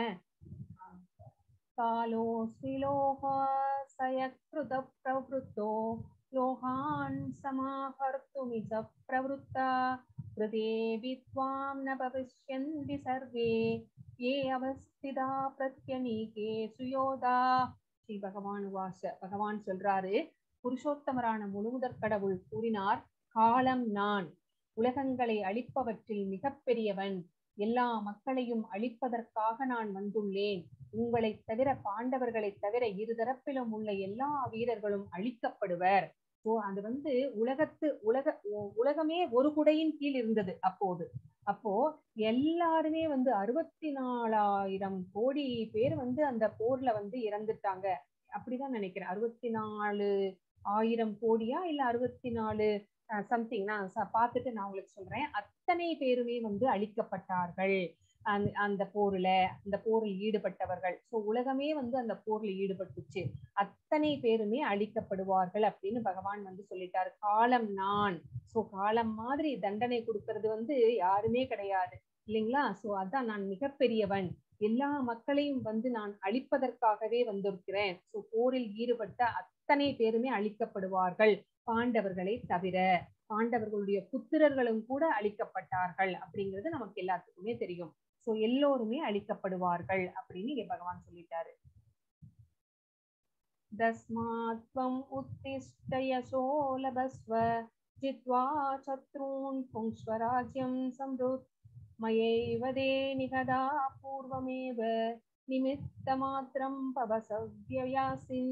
காலோஸ்விலோக சயக்ருத பிரவருத்தோ லோகான் சமாஹர்த்துமிச பிரவருத்தா கிருதே வித்வாம் ந பவிஷ்யந்தி சர்வே ஏ அவஸ்திதா பிரத்யநீகே சுயோதா ஸ்ரீ பகவான் வாச பகவான் சொல்றாரு புருஷோத்தமரான முழுமுதற் கடவுள் கூறினார் காலம் நான் உலகங்களை அழிப்பவற்றில் மிகப்பெரியவன் எல்லா மக்களையும் அழிப்பதற்காக நான் வந்துள்ளேன் உங்களை தவிர பாண்டவர்களை தவிர இருதரப்பிலும் உள்ள எல்லா வீரர்களும் அழிக்கப்படுவர் சோ அது வந்து உலகத்து உலக உலகமே ஒரு குடையின் கீழ் இருந்தது அப்போது அப்போ எல்லாருமே வந்து அறுபத்தி நாலாயிரம் கோடி பேர் வந்து அந்த போர்ல வந்து இறந்துட்டாங்க அப்படிதான் நினைக்கிறேன் அறுபத்தி நாலு ஆயிரம் கோடியா இல்ல அறுபத்தி நாலு சம்திங் நான் பார்த்துட்டு நான் உங்களுக்கு சொல்றேன் அத்தனை பேருமே வந்து அழிக்கப்பட்டார்கள் அந்த அந்த போர்ல அந்த போரில் ஈடுபட்டவர்கள் சோ உலகமே வந்து அந்த போர்ல ஈடுபட்டுச்சு அத்தனை பேருமே அழிக்கப்படுவார்கள் அப்படின்னு பகவான் வந்து சொல்லிட்டாரு காலம் நான் சோ காலம் மாதிரி தண்டனை கொடுக்கறது வந்து யாருமே கிடையாது இல்லைங்களா சோ அதான் நான் மிகப்பெரியவன் எல்லா மக்களையும் வந்து நான் அழிப்பதற்காகவே வந்திருக்கிறேன் சோ போரில் ஈடுபட்ட அத்தனை பேருமே அழிக்கப்படுவார்கள் பாண்டவர்களை தவிர பாண்டவர்களுடைய புத்திரர்களும் கூட அழிக்கப்பட்டார்கள் அப்படிங்கிறது நமக்கு எல்லாத்துக்குமே தெரியும் சோ எல்லோருமே அழிக்கப்படுவார்கள் அப்படின்னு இங்க பகவான் சொல்லிட்டாரு தஸ்மாத்வம் உத்திஷ்ட யசோ லபஸ்வ ஜித்வா சத்ரூன் புங்ஸ்வராஜ்யம் சம்ருத் மயைவ தே நிகதா பூர்வமேவ நிமித்த மாத்திரம் பவசவ்யயாசின்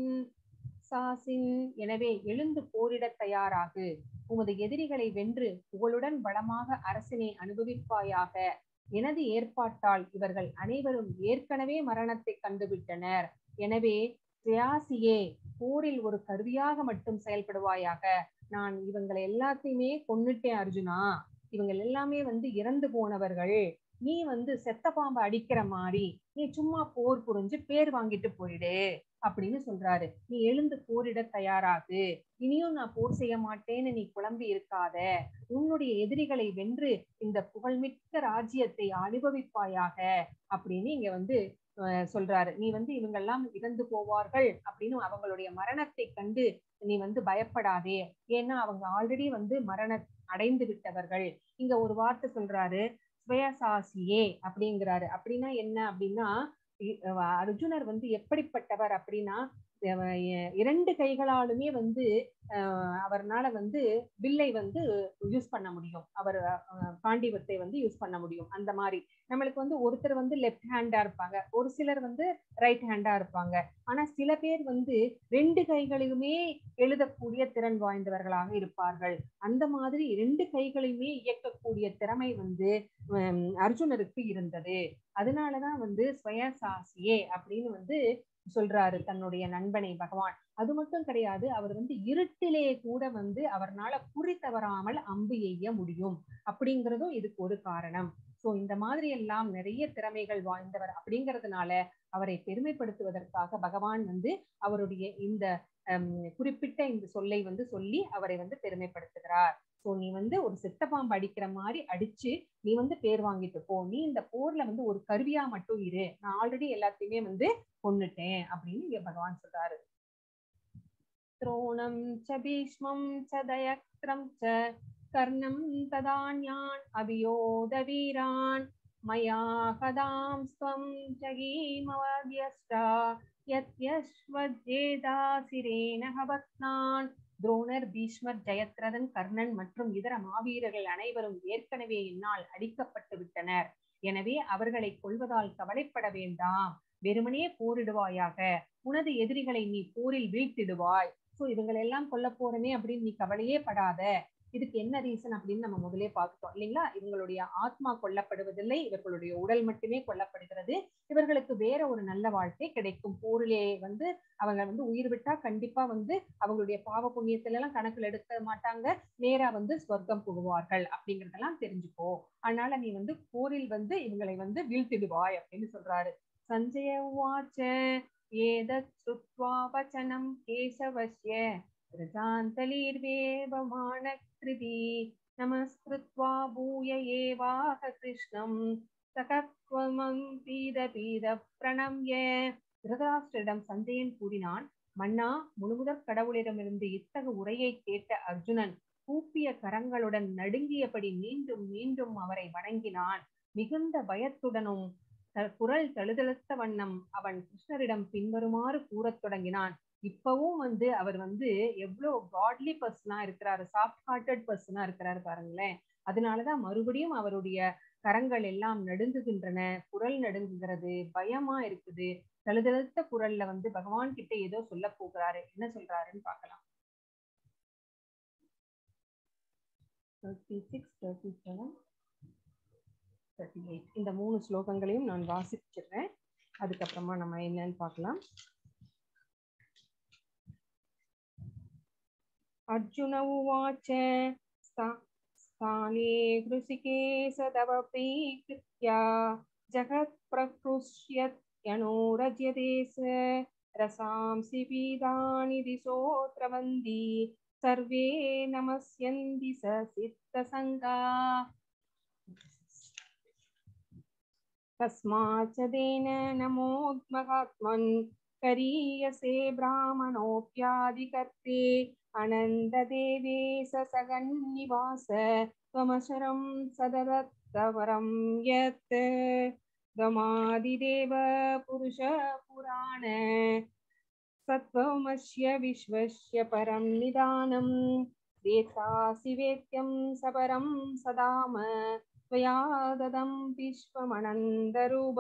சாசின் எனவே எழுந்து போரிடத் தயாராகு உமது எதிரிகளை வென்று புகழுடன் பலமாக அரசினை அனுபவிப்பாயாக எனது ஏற்பாட்டால் இவர்கள் அனைவரும் ஏற்கனவே மரணத்தை கண்டுவிட்டனர் எனவே பிரயாசியே போரில் ஒரு கருவியாக மட்டும் செயல்படுவாயாக நான் இவங்களை எல்லாத்தையுமே கொன்னுட்டேன் அர்ஜுனா இவங்க எல்லாமே வந்து இறந்து போனவர்கள் நீ வந்து செத்த பாம்பை அடிக்கிற மாதிரி நீ சும்மா போர் புரிஞ்சு பேர் வாங்கிட்டு போயிடு அப்படின்னு சொல்றாரு நீ எழுந்து போரிட தயாராகு இனியும் நான் போர் செய்ய மாட்டேன்னு நீ குழம்பி இருக்காத உன்னுடைய எதிரிகளை வென்று இந்த புகழ்மிக்க ராஜ்யத்தை அனுபவிப்பாயாக அப்படின்னு இங்க வந்து அஹ், சொல்றாரு நீ வந்து இவங்கெல்லாம் இறந்து போவார்கள் அப்படின்னு அவங்களுடைய மரணத்தை கண்டு நீ வந்து பயப்படாதே ஏன்னா அவங்க ஆல்ரெடி வந்து மரண அடைந்து விட்டவர்கள் இங்க ஒரு வார்த்தை சொல்றாரு ஸ்வயசாசியே அப்படிங்கிறாரு அப்படின்னா என்ன அப்படின்னா இ- அஹ் அர்ஜுனர் வந்து எப்படிப்பட்டவர் அப்படின்னா அஹ் எ- இரண்டு கைகளாலுமே வந்து அஹ் அவர்னால வந்து வில்லை வந்து யூஸ் பண்ண முடியும் அவர் அஹ், பாண்டிவத்தை வந்து யூஸ் பண்ண முடியும் அந்த மாதிரி நம்மளுக்கு வந்து ஒருத்தர் வந்து லெஃப்ட் ஹேண்டா இருப்பாங்க ஒரு சிலர் வந்து ரைட் ஹேண்டா இருப்பாங்க ஆனா சில பேர் வந்து ரெண்டு கைகளிலுமே எழுதக்கூடிய திறன் வாய்ந்தவர்களாக இருப்பார்கள் அந்த மாதிரி ரெண்டு கைகளையுமே இயக்கக்கூடிய திறமை வந்து ஹம், அர்ஜுனருக்கு இருந்தது அதனாலதான் வந்து ஸ்வயசாசியே அப்படின்னு வந்து சொல்றாரு தன்னுடைய நண்பனை பகவான் அது மட்டும் கிடையாது அவர் வந்து இருட்டிலே கூட வந்து அவர்னால குறி தவறாமல் அம்பு எய்ய முடியும் அப்படிங்கிறதும் இதுக்கு ஒரு காரணம் சோ இந்த மாதிரி எல்லாம் நிறைய திறமைகள் வாய்ந்தவர் அப்படிங்கிறதுனால அவரை பெருமைப்படுத்துவதற்காக பகவான் வந்து அவருடைய இந்த ஹம், குறிப்பிட்ட இந்த சொல்லை வந்து சொல்லி அவரை வந்து பெருமைப்படுத்துகிறார் சோ நீ வந்து ஒரு செத்த பாம்பு அடிக்கிற மாதிரி அடிச்சு நீ வந்து பேர் வாங்கிட்டு போ நீ இந்த போர்ல வந்து ஒரு கருவியா மட்டும் இரு நான் ஆல்ரெடி எல்லாத்தையுமே வந்து கொன்னுட்டேன் அப்படின்னு இங்க பகவான் சொல்றாரு துரோணம் ச பீஷ்மம் ச தயக்ரம் ச கர்ணம் ததான்யான் அபியோத வீரான் மயா கதாம் ஸ்வம் ஜகீமவத்யஸ்டா யத்யஸ்வத்யேதாசிரேன ஹவத்னான் துரோணர் பீஷ்மர் ஜெயத்ரதன் கர்ணன் மற்றும் இதர மாவீரர்கள் அனைவரும் ஏற்கனவே என்னால் அடிக்கப்பட்டு விட்டனர் எனவே அவர்களை கொள்வதால் கவலைப்பட வேண்டாம் வெறுமனே போரிடுவாயாக உனது எதிரிகளை நீ போரில் வீழ்த்திடுவாய் சோ இவங்களை எல்லாம் கொல்ல போறனே அப்படின்னு நீ கவலையே படாத இதுக்கு என்ன ரீசன் அப்படின்னு நம்ம முதலே பார்த்துட்டோம் இல்லைங்களா இவங்களுடைய ஆத்மா கொல்லப்படுவதில்லை இவர்களுடைய உடல் மட்டுமே கொல்லப்படுகிறது இவர்களுக்கு வேற ஒரு நல்ல வாழ்க்கை கிடைக்கும் போரிலே வந்து அவங்க வந்து உயிர் விட்டா கண்டிப்பா வந்து அவங்களுடைய பாவ புண்ணியத்துல எல்லாம் கணக்குல எடுக்க மாட்டாங்க நேரா வந்து ஸ்வர்க்கம் புகுவார்கள் அப்படிங்கறதெல்லாம் தெரிஞ்சுக்கோ அதனால நீ வந்து போரில் வந்து இவங்களை வந்து வீழ்த்திடுவாய் அப்படின்னு சொல்றாரு சஞ்சய உவாச்ச ஏதத் ஸ்ருத்வா வச்சனம் கேசவஸ்ய பிரஜாந்தலிர்வேவமான கிருதி நமஸ்கிருத்வா பூய ஏவாக கிருஷ்ணம் சகத்வமம் பீத பீத பிரணம்ய திருதராஷ்டிரிடம் சஞ்சயன் கூறினான் மன்னா முழுமுதற் கடவுளிடமிருந்து இத்தகு உரையை கேட்ட அர்ஜுனன் கூப்பிய கரங்களுடன் நடுங்கியபடி மீண்டும் மீண்டும் அவரை வணங்கினான் மிகுந்த பயத்துடனும் த- குரல் தழுதழுத்த வண்ணம் அவன் கிருஷ்ணரிடம் பின்வருமாறு கூறத் தொடங்கினான் இப்பவும் வந்து அவர் வந்து எவ்வளவு காட்லி பர்சனா இருக்கிறாரு சாஃப்ட் ஹார்ட்டட் பர்சனா இருக்கிறாரு பாருங்களேன் அதனாலதான் மறுபடியும் அவருடைய கரங்கள் எல்லாம் நடுங்குகின்றன குரல் நடுங்குகிறது பயமா இருக்குது தழுதழுத்த குரல்ல வந்து பகவான் கிட்ட ஏதோ சொல்ல போகிறாரு என்ன சொல்றாருன்னு பார்க்கலாம் thirty six thirty seven thirty eight இந்த மூணு ஸ்லோகங்களையும் நான் வாசிச்சிடுறேன் அதுக்கப்புறமா நம்ம என்னன்னு பார்க்கலாம் अर्जुन उवाच स्था- स्थाने हृषिकेश तव प्रीकृत्या जगत् प्रकृष्यत्यणोरज्यते स रसांसि पीतानि दिशोऽत्र वन्दी सर्वे नमस्यन्ति स सिद्धसङ्गा तस्माच्च तेन नमोद्महात्मन् करीयसे ब्राह्मणोऽप्यादिकर्ते अनन्ददेवे स सगन्निवास त्वमशरं सददत्तवरं यत् त्वमादिदेव पुरुष पुराण सत्त्वमस्य विश्वस्य परं निदानं वेत्तासि वेद्यं सपरं सदाम त्वया ददं விஸ்வமனந்தரூப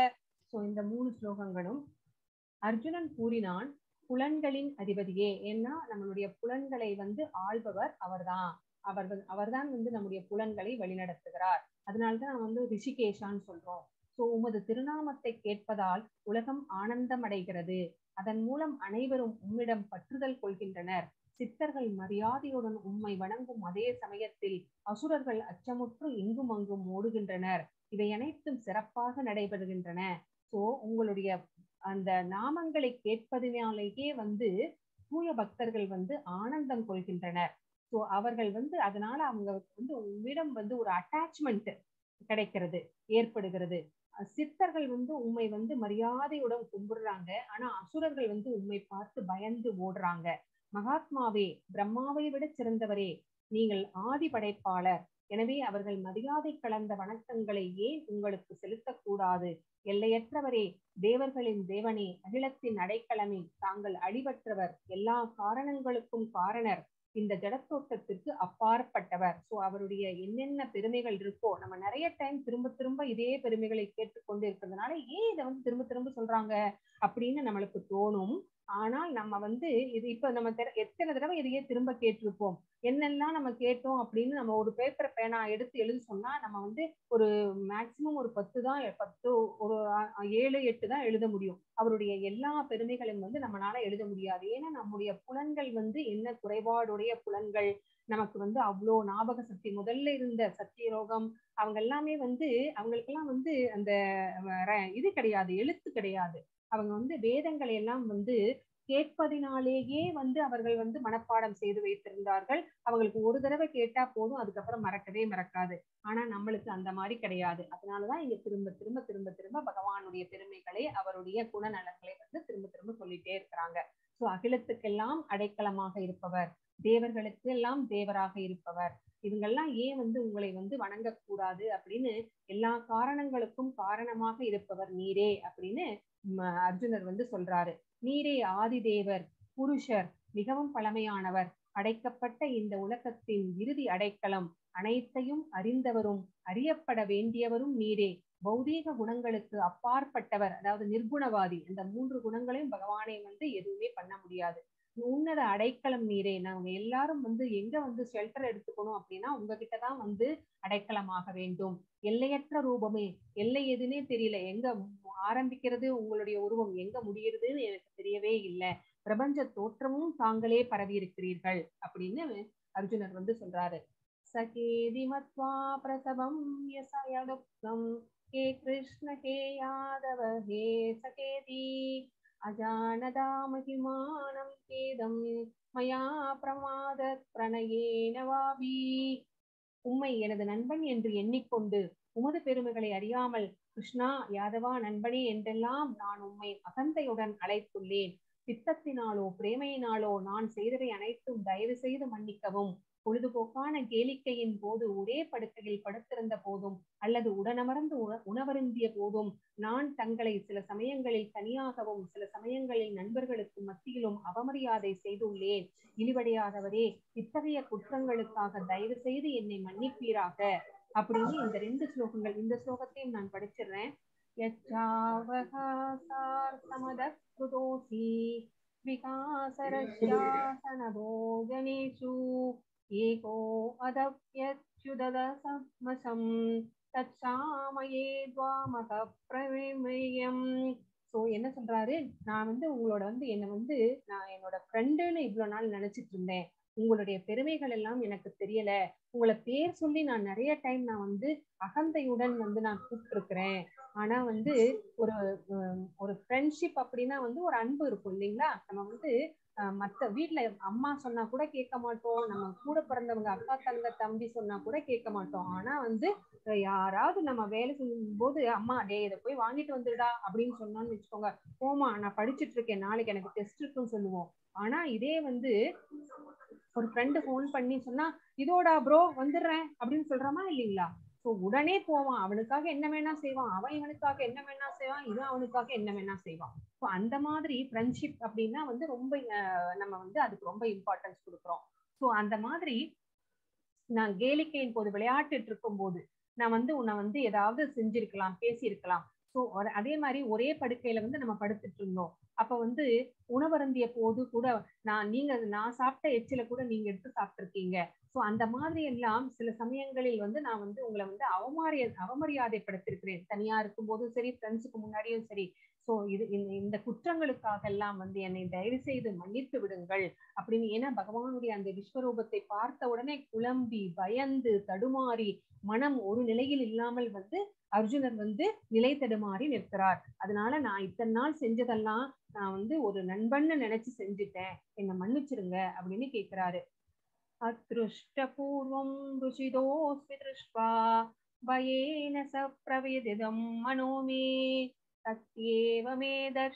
ஸோ இந்த மூணு ஸ்லோகங்களும் அர்ஜுனன் கூறினான் புலன்களின் அதிபதியே ஏன்னா நம்மளுடைய புலன்களை வந்து ஆள்பவர் அவர்தான் அவர் வந்து- அவர்தான் வந்து நம்முடைய புலன்களை வழிநடத்துகிறார் அதனால்தான் நம்ம வந்து ரிஷிகேஷான்னு சொல்றோம் சோ உமது திருநாமத்தை கேட்பதால் உலகம் ஆனந்தம் அடைகிறது அதன் மூலம் அனைவரும் உம்மிடம் பற்றுதல் கொள்கின்றனர் சித்தர்கள் மரியாதையுடன் உம்மை வணங்கும் அதே சமயத்தில் அசுரர்கள் அச்சமுற்று இங்கும் அங்கும் ஓடுகின்றனர் இவை அனைத்தும் சிறப்பாக நடைபெறுகின்றன சோ உங்களுடைய அந்த நாமங்களை கேட்பதினாலேயே வந்து தூய பக்தர்கள் வந்து ஆனந்தம் கொள்கின்றனர் சோ அவர்கள் வந்து அதனால அவங்க வந்து உம்மிடம் வந்து ஒரு அட்டாச்மெண்ட் கிடைக்கிறது ஏற்படுகிறது அஹ் சித்தர்கள் வந்து உண்மை வந்து மரியாதையுடன் கும்பிடுறாங்க ஆனா அசுரர்கள் வந்து உண்மை பார்த்து பயந்து ஓடுறாங்க மகாத்மாவே பிரம்மாவை விட சிறந்தவரே நீங்கள் ஆதி படைப்பாளர் எனவே அவர்கள் மரியாதை கலந்த வணக்கங்களை ஏன் உங்களுக்கு செலுத்தக்கூடாது எல்லையற்றவரே தேவர்களின் தேவனே அகிலத்தின் அடைக்கலமே தாங்கள் அடிபற்றவர் எல்லா காரணங்களுக்கும் காரணர் இந்த ஜடத்தோட்டத்திற்கு அப்பாற்பட்டவர் சோ அவருடைய என்னென்ன பெருமைகள் இருக்கோ நம்ம நிறைய டைம் திரும்ப திரும்ப இதே பெருமைகளை கேட்டுக்கொண்டு இருக்கிறதுனால ஏன் இதை வந்து திரும்ப திரும்ப சொல்றாங்க அப்படின்னு நம்மளுக்கு தோணும் ஆனால் நம்ம வந்து இது இப்ப நம்ம தெர- எத்தனை தடவை இதையே திரும்ப கேட்டிருப்போம் என்னெல்லாம் நம்ம கேட்டோம் அப்படின்னு நம்ம ஒரு பேப்பர் பேனா எடுத்து எழுத சொன்னா நம்ம வந்து ஒரு மேக்சிமம் ஒரு பத்து தான் பத்து ஒரு அ- அ- ஏழு எட்டு தான் எழுத முடியும் அவருடைய எல்லா பெருமைகளையும் வந்து நம்மளால எழுத முடியாது ஏன்னா நம்முடைய புலன்கள் வந்து என்ன குறைபாடுடைய புலன்கள் நமக்கு வந்து அவ்வளோ ஞாபக சக்தி முதல்ல இருந்த சத்தியரோகம் அவங்க எல்லாமே வந்து அவங்களுக்கெல்லாம் வந்து அந்த அஹ், ர- இது கிடையாது எழுத்து கிடையாது அவங்க வந்து வேதங்களை எல்லாம் வந்து கேட்பதினாலேயே வந்து அவர்கள் வந்து மனப்பாடம் செய்து வைத்திருந்தார்கள் அவங்களுக்கு ஒரு தடவை கேட்டா போதும் அதுக்கப்புறம் மறக்கவே மறக்காது ஆனா நம்மளுக்கு அந்த மாதிரி கிடையாது அதனாலதான் இங்க திரும்ப திரும்ப திரும்ப திரும்ப பகவானுடைய பெருமைகளை அவருடைய குணநலங்களை வந்து திரும்ப திரும்ப சொல்லிட்டே இருக்கிறாங்க சோ அகிலத்துக்கெல்லாம் அடைக்கலமாக இருப்பவர் தேவர்களுக்கு எல்லாம் தேவராக இருப்பவர் இவங்கெல்லாம் ஏன் வந்து உங்களை வந்து வணங்கக்கூடாது அப்படின்னு எல்லா காரணங்களுக்கும் காரணமாக இருப்பவர் நீரே அப்படின்னு ம, அர்ஜுனர் வந்து சொல்றாரு நீரே ஆதிதேவர் புருஷர் மிகவும் பழமையானவர் அடைக்கப்பட்ட இந்த உலகத்தின் இறுதி அடைக்கலம் அனைத்தையும் அறிந்தவரும் அறியப்பட வேண்டியவரும் நீரே பௌதீக குணங்களுக்கு அப்பாற்பட்டவர் அதாவது நிர்குணவாதி இந்த மூன்று குணங்களையும் பகவானை வந்து எதுவுமே பண்ண முடியாது உன்னத அடைக்கலம் நீரே நாங்க எல்லாரும் வந்து எங்க வந்து ஷெல்டர் எடுத்துக்கணும் அப்படின்னா உங்ககிட்ட தான் வந்து அடைக்கலமாக வேண்டும் எல்லையற்ற ரூபமே எல்லை எதுனே தெரியல எங்க ஆரம்பிக்கிறது உங்களுடைய உருவம் எங்க முடிகிறதுன்னு எனக்கு தெரியவே இல்லை பிரபஞ்ச தோற்றமும் தாங்களே பரவி இருக்கிறீர்கள் அப்படின்னு அர்ஜுனர் வந்து சொல்றாரு சகேதி மத்வா பிரசவம் யசயதுக்தம் ஹே கிருஷ்ண ஹே யாதவ ஹே சகேதி அஜானதா மகிமானம் கேதம் மயா பிரமாத பிரணயேன வாபி உம்மை எனது நண்பன் என்று எண்ணிக்கொண்டு உமது பெருமைகளை அறியாமல் கிருஷ்ணா யாதவா நண்பனே என்றெல்லாம் நான் உம்மை அகந்தையுடன் அழைத்துள்ளேன் சித்தத்தினாலோ பிரேமையினாலோ நான் செய்தவை அனைத்தும் தயவு செய்து மன்னிக்கவும் பொழுதுபோக்கான கேளிக்கையின் போது ஒரே படுக்கையில் படுத்திருந்த போதும் அல்லது உடனமர்ந்து உண- உணவருந்திய போதும் நான் தங்களை சில சமயங்களில் தனியாகவும் சில சமயங்களில் நண்பர்களுக்கு மத்தியிலும் அவமரியாதை செய்துள்ளேன் இழிவடையாதவரே இத்தகைய குற்றங்களுக்காக தயவு செய்து என்னை மன்னிப்பீராக அப்படின்னு இந்த ரெண்டு ஸ்லோகங்கள் இந்த ஸ்லோகத்தையும் நான் படிச்சிடுறேன் யச்சாவகாசார்த்தமதஸ்ருதோசி விகாசரஸ்யாசனபோஜனேஷு ஏகோ அதப்யச்சுததசமசம் தச்சாமயே துவாமக பிரமேயம் சோ என்ன சொல்றாரு நான் வந்து உங்களோட வந்து என்ன வந்து நான் என்னோட ஃப்ரெண்டுன்னு இவ்வளவு நாள் நினைச்சிட்டு இருந்தேன் உங்களுடைய பெருமைகள் எல்லாம் எனக்கு தெரியல உங்களை பேர் சொல்லி நான் நிறைய டைம் நான் வந்து அகந்தையுடன் வந்து நான் கூப்பிட்டு இருக்கிறேன் ஆனா வந்து ஒரு உம், ஒரு ஃப்ரெண்ட்ஷிப் அப்படின்னா வந்து ஒரு அன்பு இருக்கும் இல்லைங்களா நம்ம வந்து அஹ், மத்த வீட்ல அம்மா சொன்னா கூட கேட்க மாட்டோம் நம்ம கூட பிறந்தவங்க அக்கா தங்க தம்பி சொன்னா கூட கேட்க மாட்டோம் ஆனா வந்து அஹ், யாராவது நம்ம வேலை செய்யும் போது அம்மா டேய் இதை போய் வாங்கிட்டு வந்துடுடா அப்படின்னு சொன்னோம்னு வச்சுக்கோங்க போமா நான் படிச்சிட்டு இருக்கேன் நாளைக்கு எனக்கு டெஸ்ட் இருக்குன்னு சொல்லுவோம் ஆனா இதே வந்து ஒரு ஃப்ரெண்டு ஃபோன் பண்ணி சொன்னா இதோடா ப்ரோ வந்துடுறேன் அப்படின்னு சொல்றோமா இல்லைங்களா ஸோ உடனே போவான் அவனுக்காக என்ன வேணா செய்வான் அவன் இவனுக்காக என்ன வேணா செய்வான் இவன் அவனுக்காக என்ன வேணா செய்வான் ஸோ அந்த மாதிரி ஃப்ரெண்ட்ஷிப் அப்படின்னா வந்து ரொம்ப அஹ், நம்ம வந்து அதுக்கு ரொம்ப இம்பார்ட்டன்ஸ் கொடுக்குறோம் ஸோ அந்த மாதிரி நான் கேளிக்கையின் போது விளையாட்டுட்டு இருக்கும் போது நான் வந்து உன்னை வந்து ஏதாவது செஞ்சிருக்கலாம் பேசியிருக்கலாம் ஸோ அதே மாதிரி ஒரே படுக்கையில வந்து நம்ம படுத்துட்டு இருந்தோம் அப்ப வந்து உணவருந்திய போது கூட நான் நீங்க நான் சாப்பிட்ட எச்சில கூட நீங்க எடுத்து சாப்பிட்டிருக்கீங்க ஸோ அந்த மாதிரி எல்லாம் சில சமயங்களில் வந்து நான் வந்து உங்களை வந்து அவமாரிய அவமரியாதைப்படுத்திருக்கிறேன் தனியா இருக்கும் போதும் சரி ஃப்ரெண்ட்ஸுக்கு முன்னாடியும் சரி ஸோ இது இந்த இந்த குற்றங்களுக்காக எல்லாம் வந்து என்னை தயவு செய்து மன்னித்து விடுங்கள் அப்படின்னு ஏன்னா பகவானுடைய அந்த விஸ்வரூபத்தை பார்த்த உடனே குழம்பி பயந்து தடுமாறி மனம் ஒரு நிலையில் இல்லாமல் வந்து அர்ஜுனர் வந்து நிலை தடுமாறி நிற்கிறார் அதனால நான் இத்தனை நாள் செஞ்சதெல்லாம் நான் வந்து ஒரு நண்பன்னு நினைச்சு செஞ்சுட்டேன் என்னை மன்னிச்சிருங்க அப்படின்னு கேக்குறாரு அத்ருஷ்டபூர்வம் ருஷிதோஸ்மி திருஷ்வா பயேன ச பிரவேதிதம் மனோமே தத்யேவ மே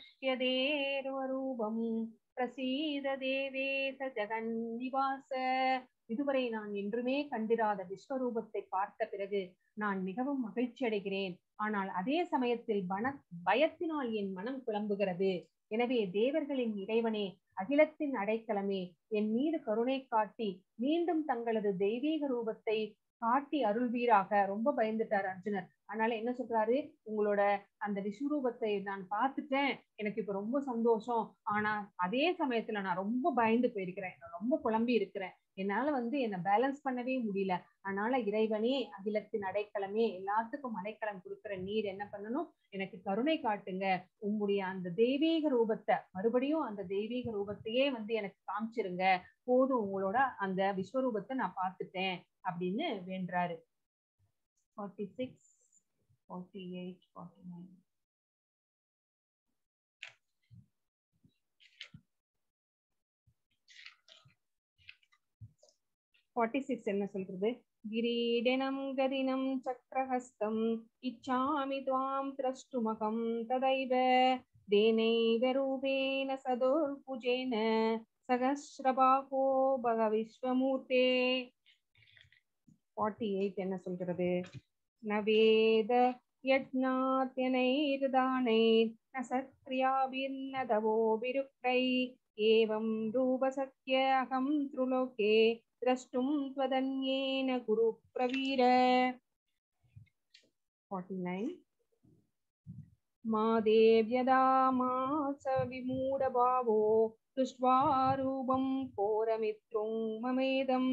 தர்ஷ்யதேர்வரூபம் பிரசீத தேவேச ஜெகன்னிவாச இதுவரை நான் என்றுமே கண்டிராத விஸ்வரூபத்தை பார்த்த பிறகு நான் மிகவும் மகிழ்ச்சி அடைகிறேன் ஆனால் அதே சமயத்தில் பன பயத்தினால் என் மனம் குழம்புகிறது எனவே தேவர்களின் இறைவனே அகிலத்தின் அடைக்கலமே என் மீது கருணை காட்டி மீண்டும் தங்களது தெய்வீக ரூபத்தை காட்டி அருள்வீராக ரொம்ப பயந்துட்டார் அர்ஜுனர் அதனால என்ன சொல்றாரு உங்களோட அந்த விஸ்வரூபத்தை நான் பார்த்துட்டேன் எனக்கு இப்ப ரொம்ப சந்தோஷம் ஆனா அதே சமயத்துல நான் ரொம்ப பயந்து போயிருக்கிறேன் நான் ரொம்ப குழம்பி இருக்கிறேன் என்னால வந்து என்னை பேலன்ஸ் பண்ணவே முடியல அதனால இறைவனே அகிலத்தின் அடைக்கலமே எல்லாத்துக்கும் அடைக்கலம் கொடுக்கிற நீர் என்ன பண்ணணும் எனக்கு கருணை காட்டுங்க உங்களுடைய அந்த தெய்வீக ரூபத்தை மறுபடியும் அந்த தெய்வீக ரூபத்தையே வந்து எனக்கு காமிச்சிருங்க போதும் உங்களோட அந்த விஸ்வரூபத்தை நான் பார்த்துட்டேன் அப்படின்னு வேண்டுறாரு forty six forty eight forty nine forty six என்ன சொல்றது கிரீடனம் கதினம் சக்கரஹஸ்தம் இச்சாமி துவாம் திரஷ்டுமகம் ததைவ தேனைவ ரூபேன சதுர்புஜேன சகஸ்ரபாகோ பக விஸ்வமூர்த்தே ஃபார்ட்டி எயிட் என்ன சொல்கிறது நவேத யஜ்ஞாத்யனைர்தானை ந சத்ரியாபிர்ன தவோபிருக்தை ஏவம் ரூபசக்ய அகம் த்ருலோகே द्रष्टुं त्वदन्येन कुरु प्रवीर 49 मा देव्यदा मा स विमूढभावो दृष्ट्वा रूपं घोरमित्रुं ममेदं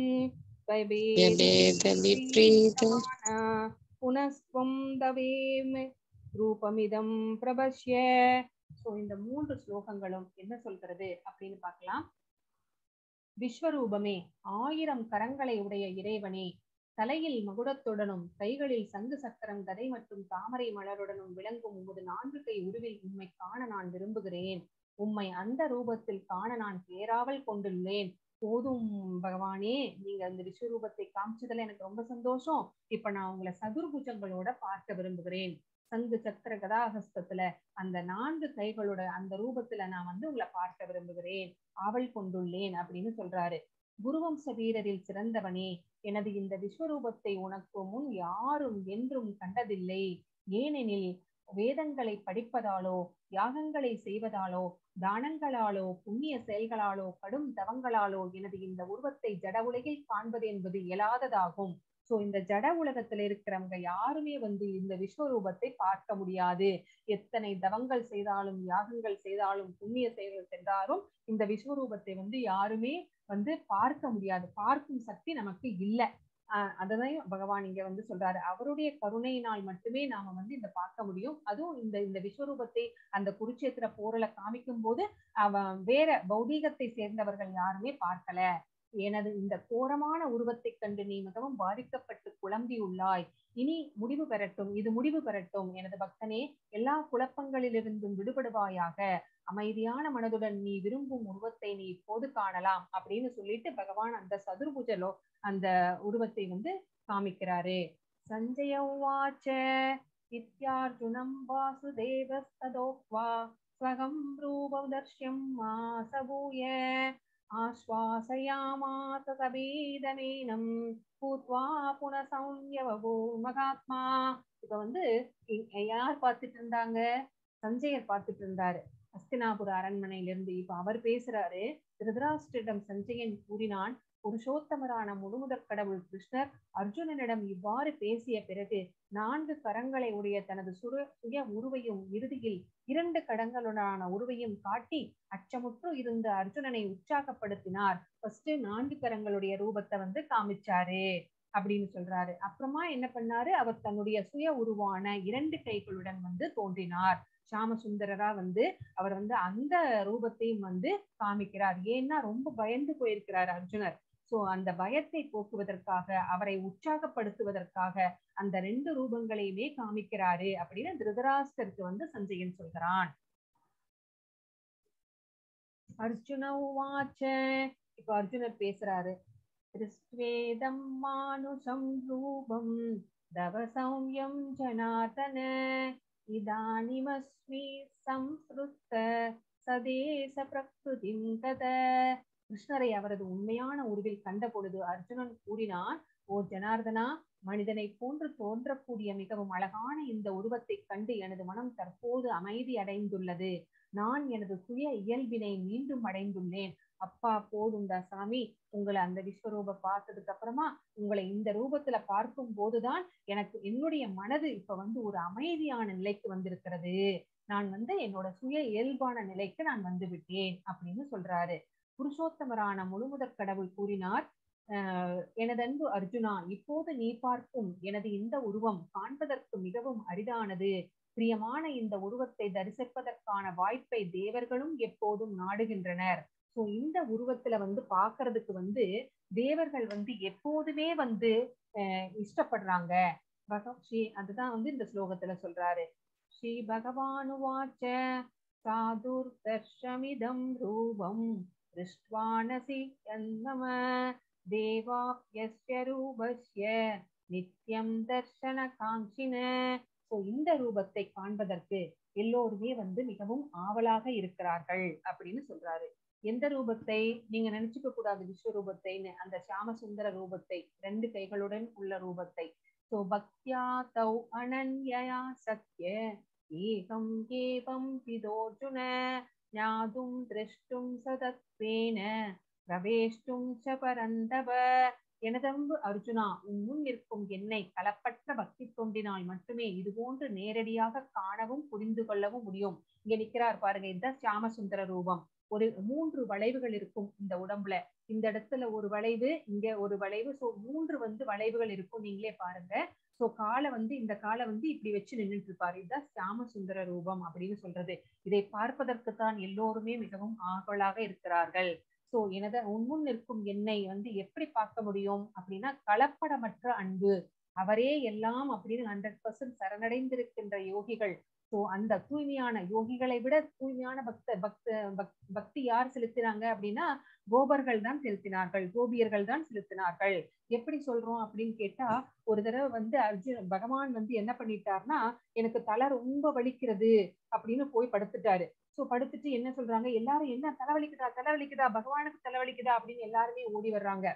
त्वयेदविप्रीतमाना पुनस्त्वं தவேம் ரூபமிதம் பிரபஷ்ய ஸோ இந்த மூன்று ஸ்லோகங்களும் என்ன சொல்கிறது அப்படின்னு பார்க்கலாம் விஸ்வரூபமே ஆயிரம் கரங்களை உடைய இறைவனே தலையில் மகுடத்துடனும் கைகளில் சங்கு சக்கரம் கதை மற்றும் தாமரை மலருடனும் விளங்கும் உமது நான்கு கை உருவில் உம்மை காண நான் விரும்புகிறேன் உம்மை அந்த ரூபத்தில் காண நான் பேராவல் கொண்டுள்ளேன் போதும் பகவானே நீங்க அந்த விஸ்வரூபத்தை காமிச்சதுல எனக்கு ரொம்ப சந்தோஷம் இப்ப நான் உங்களை சதுர்புஜங்களோட பார்க்க விரும்புகிறேன் சங்கு சக்கர கதாஹஸ்தத்துல அந்த நான்கு கைகளோட அந்த ரூபத்துல நான் வந்து உங்களை பார்க்க விரும்புகிறேன் ஆவல் கொண்டுள்ளேன் அப்படின்னு சொல்றாரு குருவம்ச வீரரில் சிறந்தவனே எனது இந்த விஸ்வரூபத்தை உனக்கு முன் யாரும் என்றும் கண்டதில்லை ஏனெனில் வேதங்களை படிப்பதாலோ யாகங்களை செய்வதாலோ தானங்களாலோ புண்ணிய செயல்களாலோ கடும் தவங்களாலோ எனது இந்த உருவத்தை ஜட உலகில் காண்பது என்பது இயலாததாகும் சோ இந்த ஜட உலகத்துல இருக்கிறவங்க யாருமே வந்து இந்த விஸ்வரூபத்தை பார்க்க முடியாது எத்தனை தவங்கள் செய்தாலும் யாகங்கள் செய்தாலும் புண்ணிய செயல்கள் செய்தாலும் இந்த விஸ்வரூபத்தை வந்து யாருமே வந்து பார்க்க முடியாது பார்க்கும் சக்தி நமக்கு இல்லை ஆஹ் அததான் பகவான் இங்க வந்து சொல்றாரு அவருடைய கருணையினால் மட்டுமே நாம வந்து இந்த பார்க்க முடியும் அதுவும் இந்த இந்த விஸ்வரூபத்தை அந்த குருட்சேத்திர போரில காமிக்கும் போது அவன் வேற பௌதீகத்தை சேர்ந்தவர்கள் யாருமே பார்க்கல எனது இந்த கோரமான உருவத்தைக் கண்டு நீ மிகவும் பாதிக்கப்பட்டு குழம்பியுள்ளாய் இனி முடிவு பெறட்டும் இது முடிவு பெறட்டும் எனது பக்தனே எல்லா குழப்பங்களிலிருந்தும் விடுபடுவாயாக அமைதியான மனதுடன் நீ விரும்பும் உருவத்தை நீ இப்போது காணலாம் அப்படின்னு சொல்லிட்டு பகவான் அந்த சதுர்புஜலோ அந்த உருவத்தை வந்து காமிக்கிறாரு சஞ்சய உவாச்ச இத்யார்ஜுனம் வாசுதேவஸ்ததோக்வா ஸ்வகம் ரூபதர்ஷ்யம் மாசபூய ஆஸ்வாசயாமாச சபீதமேனம் பூத்வா புனசௌன்யவபோ மகாத்மா இப்ப வந்து இ- யார் பார்த்துட்டு இருந்தாங்க சஞ்சயர் பார்த்துட்டு இருந்தாரு ஹஸ்தினாபுர அரண்மனையில இருந்து இப்ப அவர் பேசுறாரு திருதராஷ்டிரிடம் சஞ்சயன் கூறினான் புருஷோத்தமரான முழுமுதற் கடவுள் கிருஷ்ணர் அர்ஜுனனிடம் இவ்வாறு பேசிய பிறகு நான்கு கரங்களை உடைய தனது சுர சுய உருவையும் இறுதியில் இரண்டு கடங்களுடனான உருவையும் காட்டி அச்சமுற்று இருந்த அர்ஜுனனை உற்சாகப்படுத்தினார் ஃபர்ஸ்ட் நான்கு கரங்களுடைய ரூபத்தை வந்து காமிச்சாரு அப்படின்னு சொல்றாரு அப்புறமா என்ன பண்ணாரு அவர் தன்னுடைய சுய உருவான இரண்டு கைகளுடன் வந்து தோன்றினார் சாமசுந்தரரா வந்து அவர் வந்து அந்த ரூபத்தையும் வந்து காமிக்கிறார் ஏன்னா ரொம்ப பயந்து போயிருக்கிறார் அர்ஜுனர் சோ அந்த பயத்தை போக்குவதற்காக அவரை உற்சாகப்படுத்துவதற்காக அந்த ரெண்டு ரூபங்களையுமே காமிக்கிறாரு அப்படின்னு திருதராஷ்டருக்கு வந்து சஞ்சயன் சொல்கிறான் அர்ஜுன உவாச்ச இப்ப அர்ஜுனர் பேசுறாரு திருஷ்வேதம் மானுஷம் ரூபம் தவ சௌமியம் ஜனார்தன இதானிமஸ்மி சம்ஸ்ருத்த சதேச பிரகிருதிம் தத கிருஷ்ணரை அவரது உண்மையான உருவில் கண்ட பொழுது அர்ஜுனன் கூறினான் ஓ ஜனார்தனா மனிதனை போன்று தோன்றக்கூடிய மிகவும் அழகான இந்த உருவத்தைக் கண்டு எனது மனம் தற்போது அமைதி அடைந்துள்ளது நான் எனது சுய இயல்பினை மீண்டும் அடைந்துள்ளேன் அப்பா போதுண்டா சாமி உங்களை அந்த விஸ்வரூப பார்த்ததுக்கு அப்புறமா உங்களை இந்த ரூபத்துல பார்க்கும் போதுதான் எனக்கு என்னுடைய மனது இப்ப வந்து ஒரு அமைதியான நிலைக்கு வந்திருக்கிறது நான் வந்து என்னோட சுய இயல்பான நிலைக்கு நான் வந்து விட்டேன் அப்படின்னு சொல்றாரு புருஷோத்தமரான முழுமுதற் கடவுள் கூறினார் ஆஹ் எனதன்பு அர்ஜுனா இப்போது நீ பார்க்கும் எனது இந்த உருவம் காண்பதற்கு மிகவும் அரிதானது பிரியமான இந்த உருவத்தை தரிசிப்பதற்கான வாய்ப்பை தேவர்களும் எப்போதும் நாடுகின்றனர் சோ இந்த உருவத்துல வந்து பாக்குறதுக்கு வந்து தேவர்கள் வந்து எப்போதுமே வந்து அஹ் இஷ்டப்படுறாங்க பக ஸ்ரீ அதுதான் வந்து இந்த ஸ்லோகத்துல சொல்றாரு ஸ்ரீ பகவானுவாச்ச சாதுர்தர்ஷமிதம் ரூபம் திருஷ்வானசி யன்மம தேவாப்யஸ்ய ரூபஸ்ய நித்யம் தர்ஷன காங்கின சோ இந்த ரூபத்தை காண்பதற்கு எல்லோருமே வந்து மிகவும் ஆவலாக இருக்கிறார்கள் அப்படின்னு சொல்றாரு எந்த ரூபத்தை நீங்க நினைச்சுக்க கூடாது விஸ்வரூபத்தைன்னு அந்த சியாமசுந்தர ரூபத்தை ரெண்டு கைகளுடன் உள்ள ரூபத்தை சோ பக்தியா தௌ அனன்யா சத்ய ஏகம் ஏவம் விதோர்ஜுன ஞாதும் திரஷ்டும் சதத்வேன பிரவேஷ்டும் ச பரந்தப எனதம்பு அர்ஜுனா உன் முன் நிற்கும் என்னை களப்பற்ற பக்தி தொண்டினால் மட்டுமே இது போன்று நேரடியாக காணவும் புரிந்து கொள்ளவும் முடியும் இங்க நிக்கிறார் பாருங்க இதுதான் சியாமசுந்தர ரூபம் ஒரு மூன்று வளைவுகள் இருக்கும் இந்த உடம்புல இந்த இடத்துல ஒரு வளைவு இங்க ஒரு வளைவு சோ மூன்று வந்து வளைவுகள் இருக்கும் நீங்களே பாருங்க சோ காலை வந்து இந்த காலை வந்து இப்படி வச்சு நின்றுட்டு இருப்பாரு இதுதான் சியாமசுந்தர ரூபம் அப்படின்னு சொல்றது இதை பார்ப்பதற்கு தான் எல்லோருமே மிகவும் ஆவலாக இருக்கிறார்கள் சோ எனத உன்முன் நிற்கும் என்னை வந்து எப்படி பார்க்க முடியும் அப்படின்னா கலப்படமற்ற அன்பு அவரே எல்லாம் அப்படின்னு ஹண்ட்ரட் பர்சன்ட் சரணடைந்திருக்கின்ற யோகிகள் சோ அந்த தூய்மையான யோகிகளை விட தூய்மையான பக்த பக்த பக்- பக்தி யார் செலுத்தினாங்க அப்படின்னா கோபர்கள் தான் செலுத்தினார்கள் கோபியர்கள் தான் செலுத்தினார்கள் எப்படி சொல்றோம் அப்படின்னு கேட்டா ஒரு தடவை வந்து அர்ஜுன் பகவான் வந்து என்ன பண்ணிட்டார்னா எனக்கு தலை ரொம்ப வலிக்கிறது அப்படின்னு போய் படுத்துட்டாரு சோ படுத்துட்டு என்ன சொல்றாங்க எல்லாரும் என்ன தலைவலிக்குதா தலைவலிக்குதா பகவானுக்கு தலைவலிக்குதா அப்படின்னு எல்லாருமே ஓடி வர்றாங்க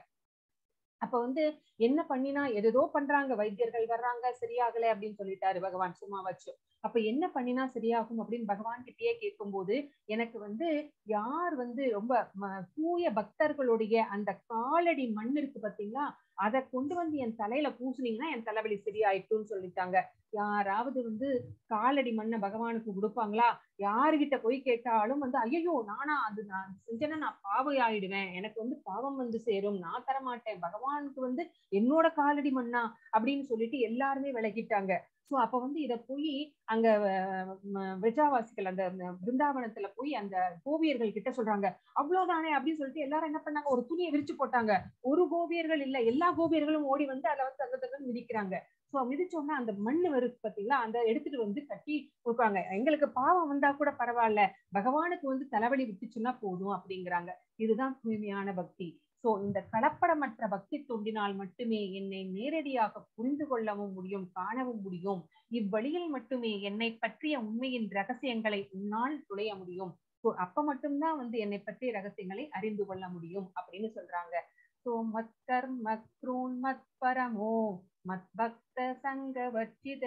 அப்ப வந்து என்ன பண்ணினா எதோ பண்றாங்க வைத்தியர்கள் வர்றாங்க சரியாகல அப்படின்னு சொல்லிட்டாரு பகவான் சும்மா வச்சு அப்ப என்ன பண்ணினா சரியாகும் அப்படின்னு பகவான் கிட்டயே கேட்கும்போது எனக்கு வந்து யார் வந்து ரொம்ப ம- தூய பக்தர்களுடைய அந்த காலடி மண் இருக்கு பாத்தீங்களா அதை கொண்டு வந்து என் தலையில பூசுனீங்கன்னா என் தலைவலி சரியாயிட்டும்னு சொல்லிட்டாங்க யாராவது வந்து காலடி மண்ணை பகவானுக்கு கொடுப்பாங்களா யாருகிட்ட போய் கேட்டாலும் வந்து ஐயோ நானா அது நான் செஞ்சேன்னா நான் பாவை ஆயிடுவேன் எனக்கு வந்து பாவம் வந்து சேரும் நான் தரமாட்டேன் பகவானுக்கு வந்து என்னோட காலடி மண்ணா அப்படின்னு சொல்லிட்டு எல்லாருமே விலகிட்டாங்க சோ அப்ப வந்து இத போய் அங்க அஹ், ம- விருஜாவாசிகள் அந்த அந்த பிருந்தாவனத்துல போய் அந்த கோபியர்கள் கிட்ட சொல்றாங்க அவ்வளவுதானே அப்படின்னு சொல்லிட்டு எல்லாரும் என்ன பண்ணாங்க ஒரு துணியை விரிச்சு போட்டாங்க ஒரு கோபியர்கள் இல்ல எல்லா கோபியர்களும் ஓடி வந்து அதை வந்து தங்க தங்க மிதிக்கிறாங்க சோ மிதிச்சோன்னா அந்த மண்ணு வருது பாத்தீங்களா அந்த எடுத்துட்டு வந்து கட்டி கொடுக்குறாங்க எங்களுக்கு பாவம் வந்தா கூட பரவாயில்ல பகவானுக்கு வந்து தலைவலி விட்டுச்சுன்னா போதும் அப்படிங்கிறாங்க இதுதான் தூய்மையான பக்தி சோ இந்த கலப்படமற்ற பக்தி தொண்டினால் மட்டுமே என்னை நேரடியாக புரிந்து கொள்ளவும் முடியும் காணவும் முடியும் இவ்வழியில் மட்டுமே என்னை பற்றிய உண்மையின் ரகசியங்களை உன்னால் துளைய முடியும் சோ அப்ப மட்டும்தான் வந்து என்னை பற்றிய ரகசியங்களை அறிந்து கொள்ள முடியும் அப்படின்னு சொல்றாங்க சோ மத்கர் மத்ரூன் மத் பரமோ மத் பக்த சங்க வச்சித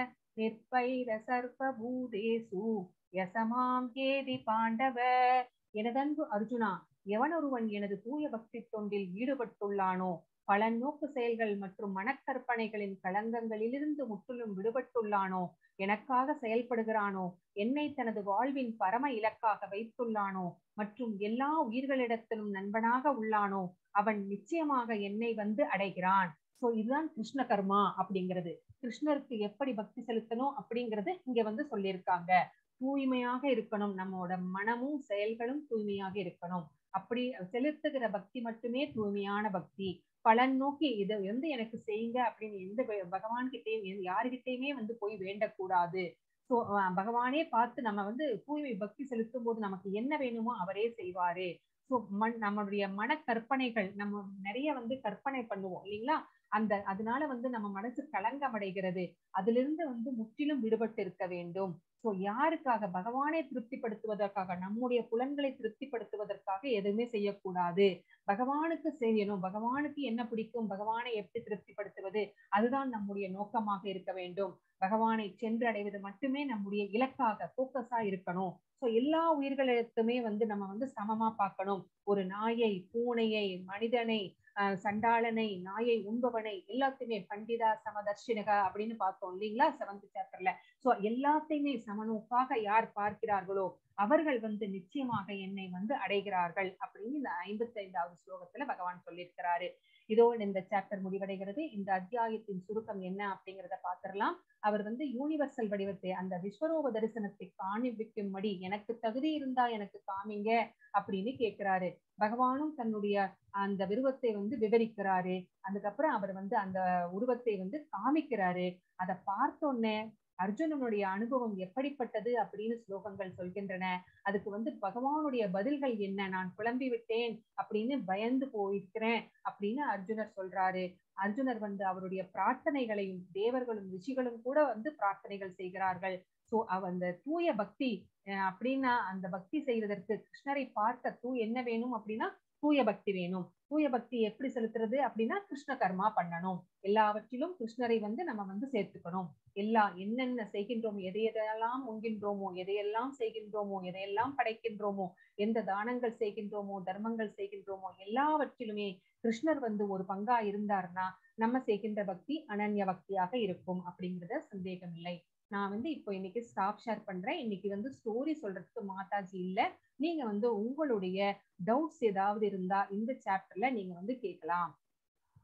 நிற்பைர சர்வ பூதேசு யசமாம் கேதி பாண்டவ எனதன்பு அர்ஜுனா எவனொருவன் எனது தூய பக்தி தொண்டில் ஈடுபட்டுள்ளானோ பலநோக்கு செயல்கள் மற்றும் மனக்கற்பனைகளின் களங்கங்களிலிருந்து முற்றிலும் விடுபட்டுள்ளானோ எனக்காக செயல்படுகிறானோ என்னை தனது வாழ்வின் பரம இலக்காக வைத்துள்ளானோ மற்றும் எல்லா உயிர்களிடத்திலும் நண்பனாக உள்ளானோ அவன் நிச்சயமாக என்னை வந்து அடைகிறான் சோ இதுதான் கிருஷ்ண கர்மா அப்படிங்கிறது கிருஷ்ணருக்கு எப்படி பக்தி செலுத்தணும் அப்படிங்கறது இங்க வந்து சொல்லியிருக்காங்க தூய்மையாக இருக்கணும் நம்மளோட மனமும் செயல்களும் தூய்மையாக இருக்கணும் அப்படி செலுத்துகிற பக்தி மட்டுமே தூய்மையான பக்தி பலன் நோக்கி இதை வந்து எனக்கு செய்யுங்க அப்படின்னு எந்த ப- பகவான் கிட்டயும் எந்த- யாருகிட்டயுமே வந்து போய் வேண்டக்கூடாது சோ பகவானே பார்த்து நம்ம வந்து தூய்மை பக்தி செலுத்தும் போது நமக்கு என்ன வேணுமோ அவரே செய்வாரு சோ மண் நம்மளுடைய மன கற்பனைகள் நம்ம நிறைய வந்து கற்பனை பண்ணுவோம் இல்லைங்களா அந்த அதனால வந்து நம்ம மனசு களங்கம் அடைகிறது அதிலிருந்து வந்து முற்றிலும் விடுபட்டு இருக்க வேண்டும் சோ யாருக்காக பகவானை திருப்திப்படுத்துவதற்காக நம்முடைய புலன்களை திருப்திப்படுத்துவதற்காக எதுவுமே செய்யக்கூடாது பகவானுக்கு செய்யணும் பகவானுக்கு என்ன பிடிக்கும் பகவானை எப்படி திருப்திப்படுத்துவது அதுதான் நம்முடைய நோக்கமாக இருக்க வேண்டும் பகவானை சென்று அடைவது மட்டுமே நம்முடைய இலக்காக போக்கஸா இருக்கணும் சோ எல்லா உயிர்களிடத்துமே வந்து நம்ம வந்து சமமா பார்க்கணும் ஒரு நாயை பூனையை மனிதனை ஆஹ் சண்டாளனை நாயை உண்பவனை எல்லாத்தையுமே பண்டிதா சமதர்ஷினகா அப்படின்னு பார்த்தோம் இல்லைங்களா செவன்த் சாப்டர்ல சோ எல்லாத்தையுமே சமநோக்காக யார் பார்க்கிறார்களோ அவர்கள் வந்து நிச்சயமாக என்னை வந்து அடைகிறார்கள் அப்படின்னு இந்த ஐம்பத்தி ஐந்தாவது ஸ்லோகத்துல பகவான் சொல்லியிருக்கிறாரு இதோடு இந்த சாப்டர் முடிவடைகிறது இந்த அத்தியாயத்தின் சுருக்கம் என்ன அப்படிங்கறத பாத்திரலாம் அவர் வந்து யூனிவர்சல் வடிவத்தை அந்த விஸ்வரூப தரிசனத்தை காணிவிக்கும்படி எனக்கு தகுதி இருந்தா எனக்கு காமிங்க அப்படின்னு கேட்கிறாரு பகவானும் தன்னுடைய அந்த விருவத்தை வந்து விவரிக்கிறாரு அதுக்கப்புறம் அவர் வந்து அந்த உருவத்தை வந்து காமிக்கிறாரு அதை பார்த்தோன்னே அர்ஜுனனுடைய அனுபவம் எப்படிப்பட்டது அப்படின்னு ஸ்லோகங்கள் சொல்கின்றன அதுக்கு வந்து பகவானுடைய பதில்கள் என்ன நான் குழம்பி விட்டேன் அப்படின்னு பயந்து போயிருக்கிறேன் அப்படின்னு அர்ஜுனர் சொல்றாரு அர்ஜுனர் வந்து அவருடைய பிரார்த்தனைகளையும் தேவர்களும் ரிஷிகளும் கூட வந்து பிரார்த்தனைகள் செய்கிறார்கள் சோ அவ அந்த தூய பக்தி அஹ் அப்படின்னா அந்த பக்தி செய்வதற்கு கிருஷ்ணரை பார்க்க தூ என்ன வேணும் அப்படின்னா தூய பக்தி வேணும் தூய பக்தி எப்படி செலுத்துறது அப்படின்னா கிருஷ்ண கர்மா பண்ணணும் எல்லாவற்றிலும் கிருஷ்ணரை வந்து நம்ம வந்து சேர்த்துக்கணும் எல்லா என்னென்ன செய்கின்றோமோ எதை எதையெல்லாம் உண்கின்றோமோ எதையெல்லாம் செய்கின்றோமோ எதையெல்லாம் படைக்கின்றோமோ எந்த தானங்கள் செய்கின்றோமோ தர்மங்கள் செய்கின்றோமோ எல்லாவற்றிலுமே கிருஷ்ணர் வந்து ஒரு பங்கா இருந்தார்னா நம்ம செய்கின்ற பக்தி அனன்ய பக்தியாக இருக்கும் அப்படிங்கறத சந்தேகம் இல்லை நான் வந்து இப்போ இன்னைக்கு ஸ்டாப் ஷேர் பண்றேன் இன்னைக்கு வந்து ஸ்டோரி சொல்றதுக்கு மாதாஜி இல்ல நீங்க வந்து உங்களுடைய டவுட்ஸ் ஏதாவது இருந்தா இந்த சாப்டர்ல நீங்க வந்து கேட்கலாம்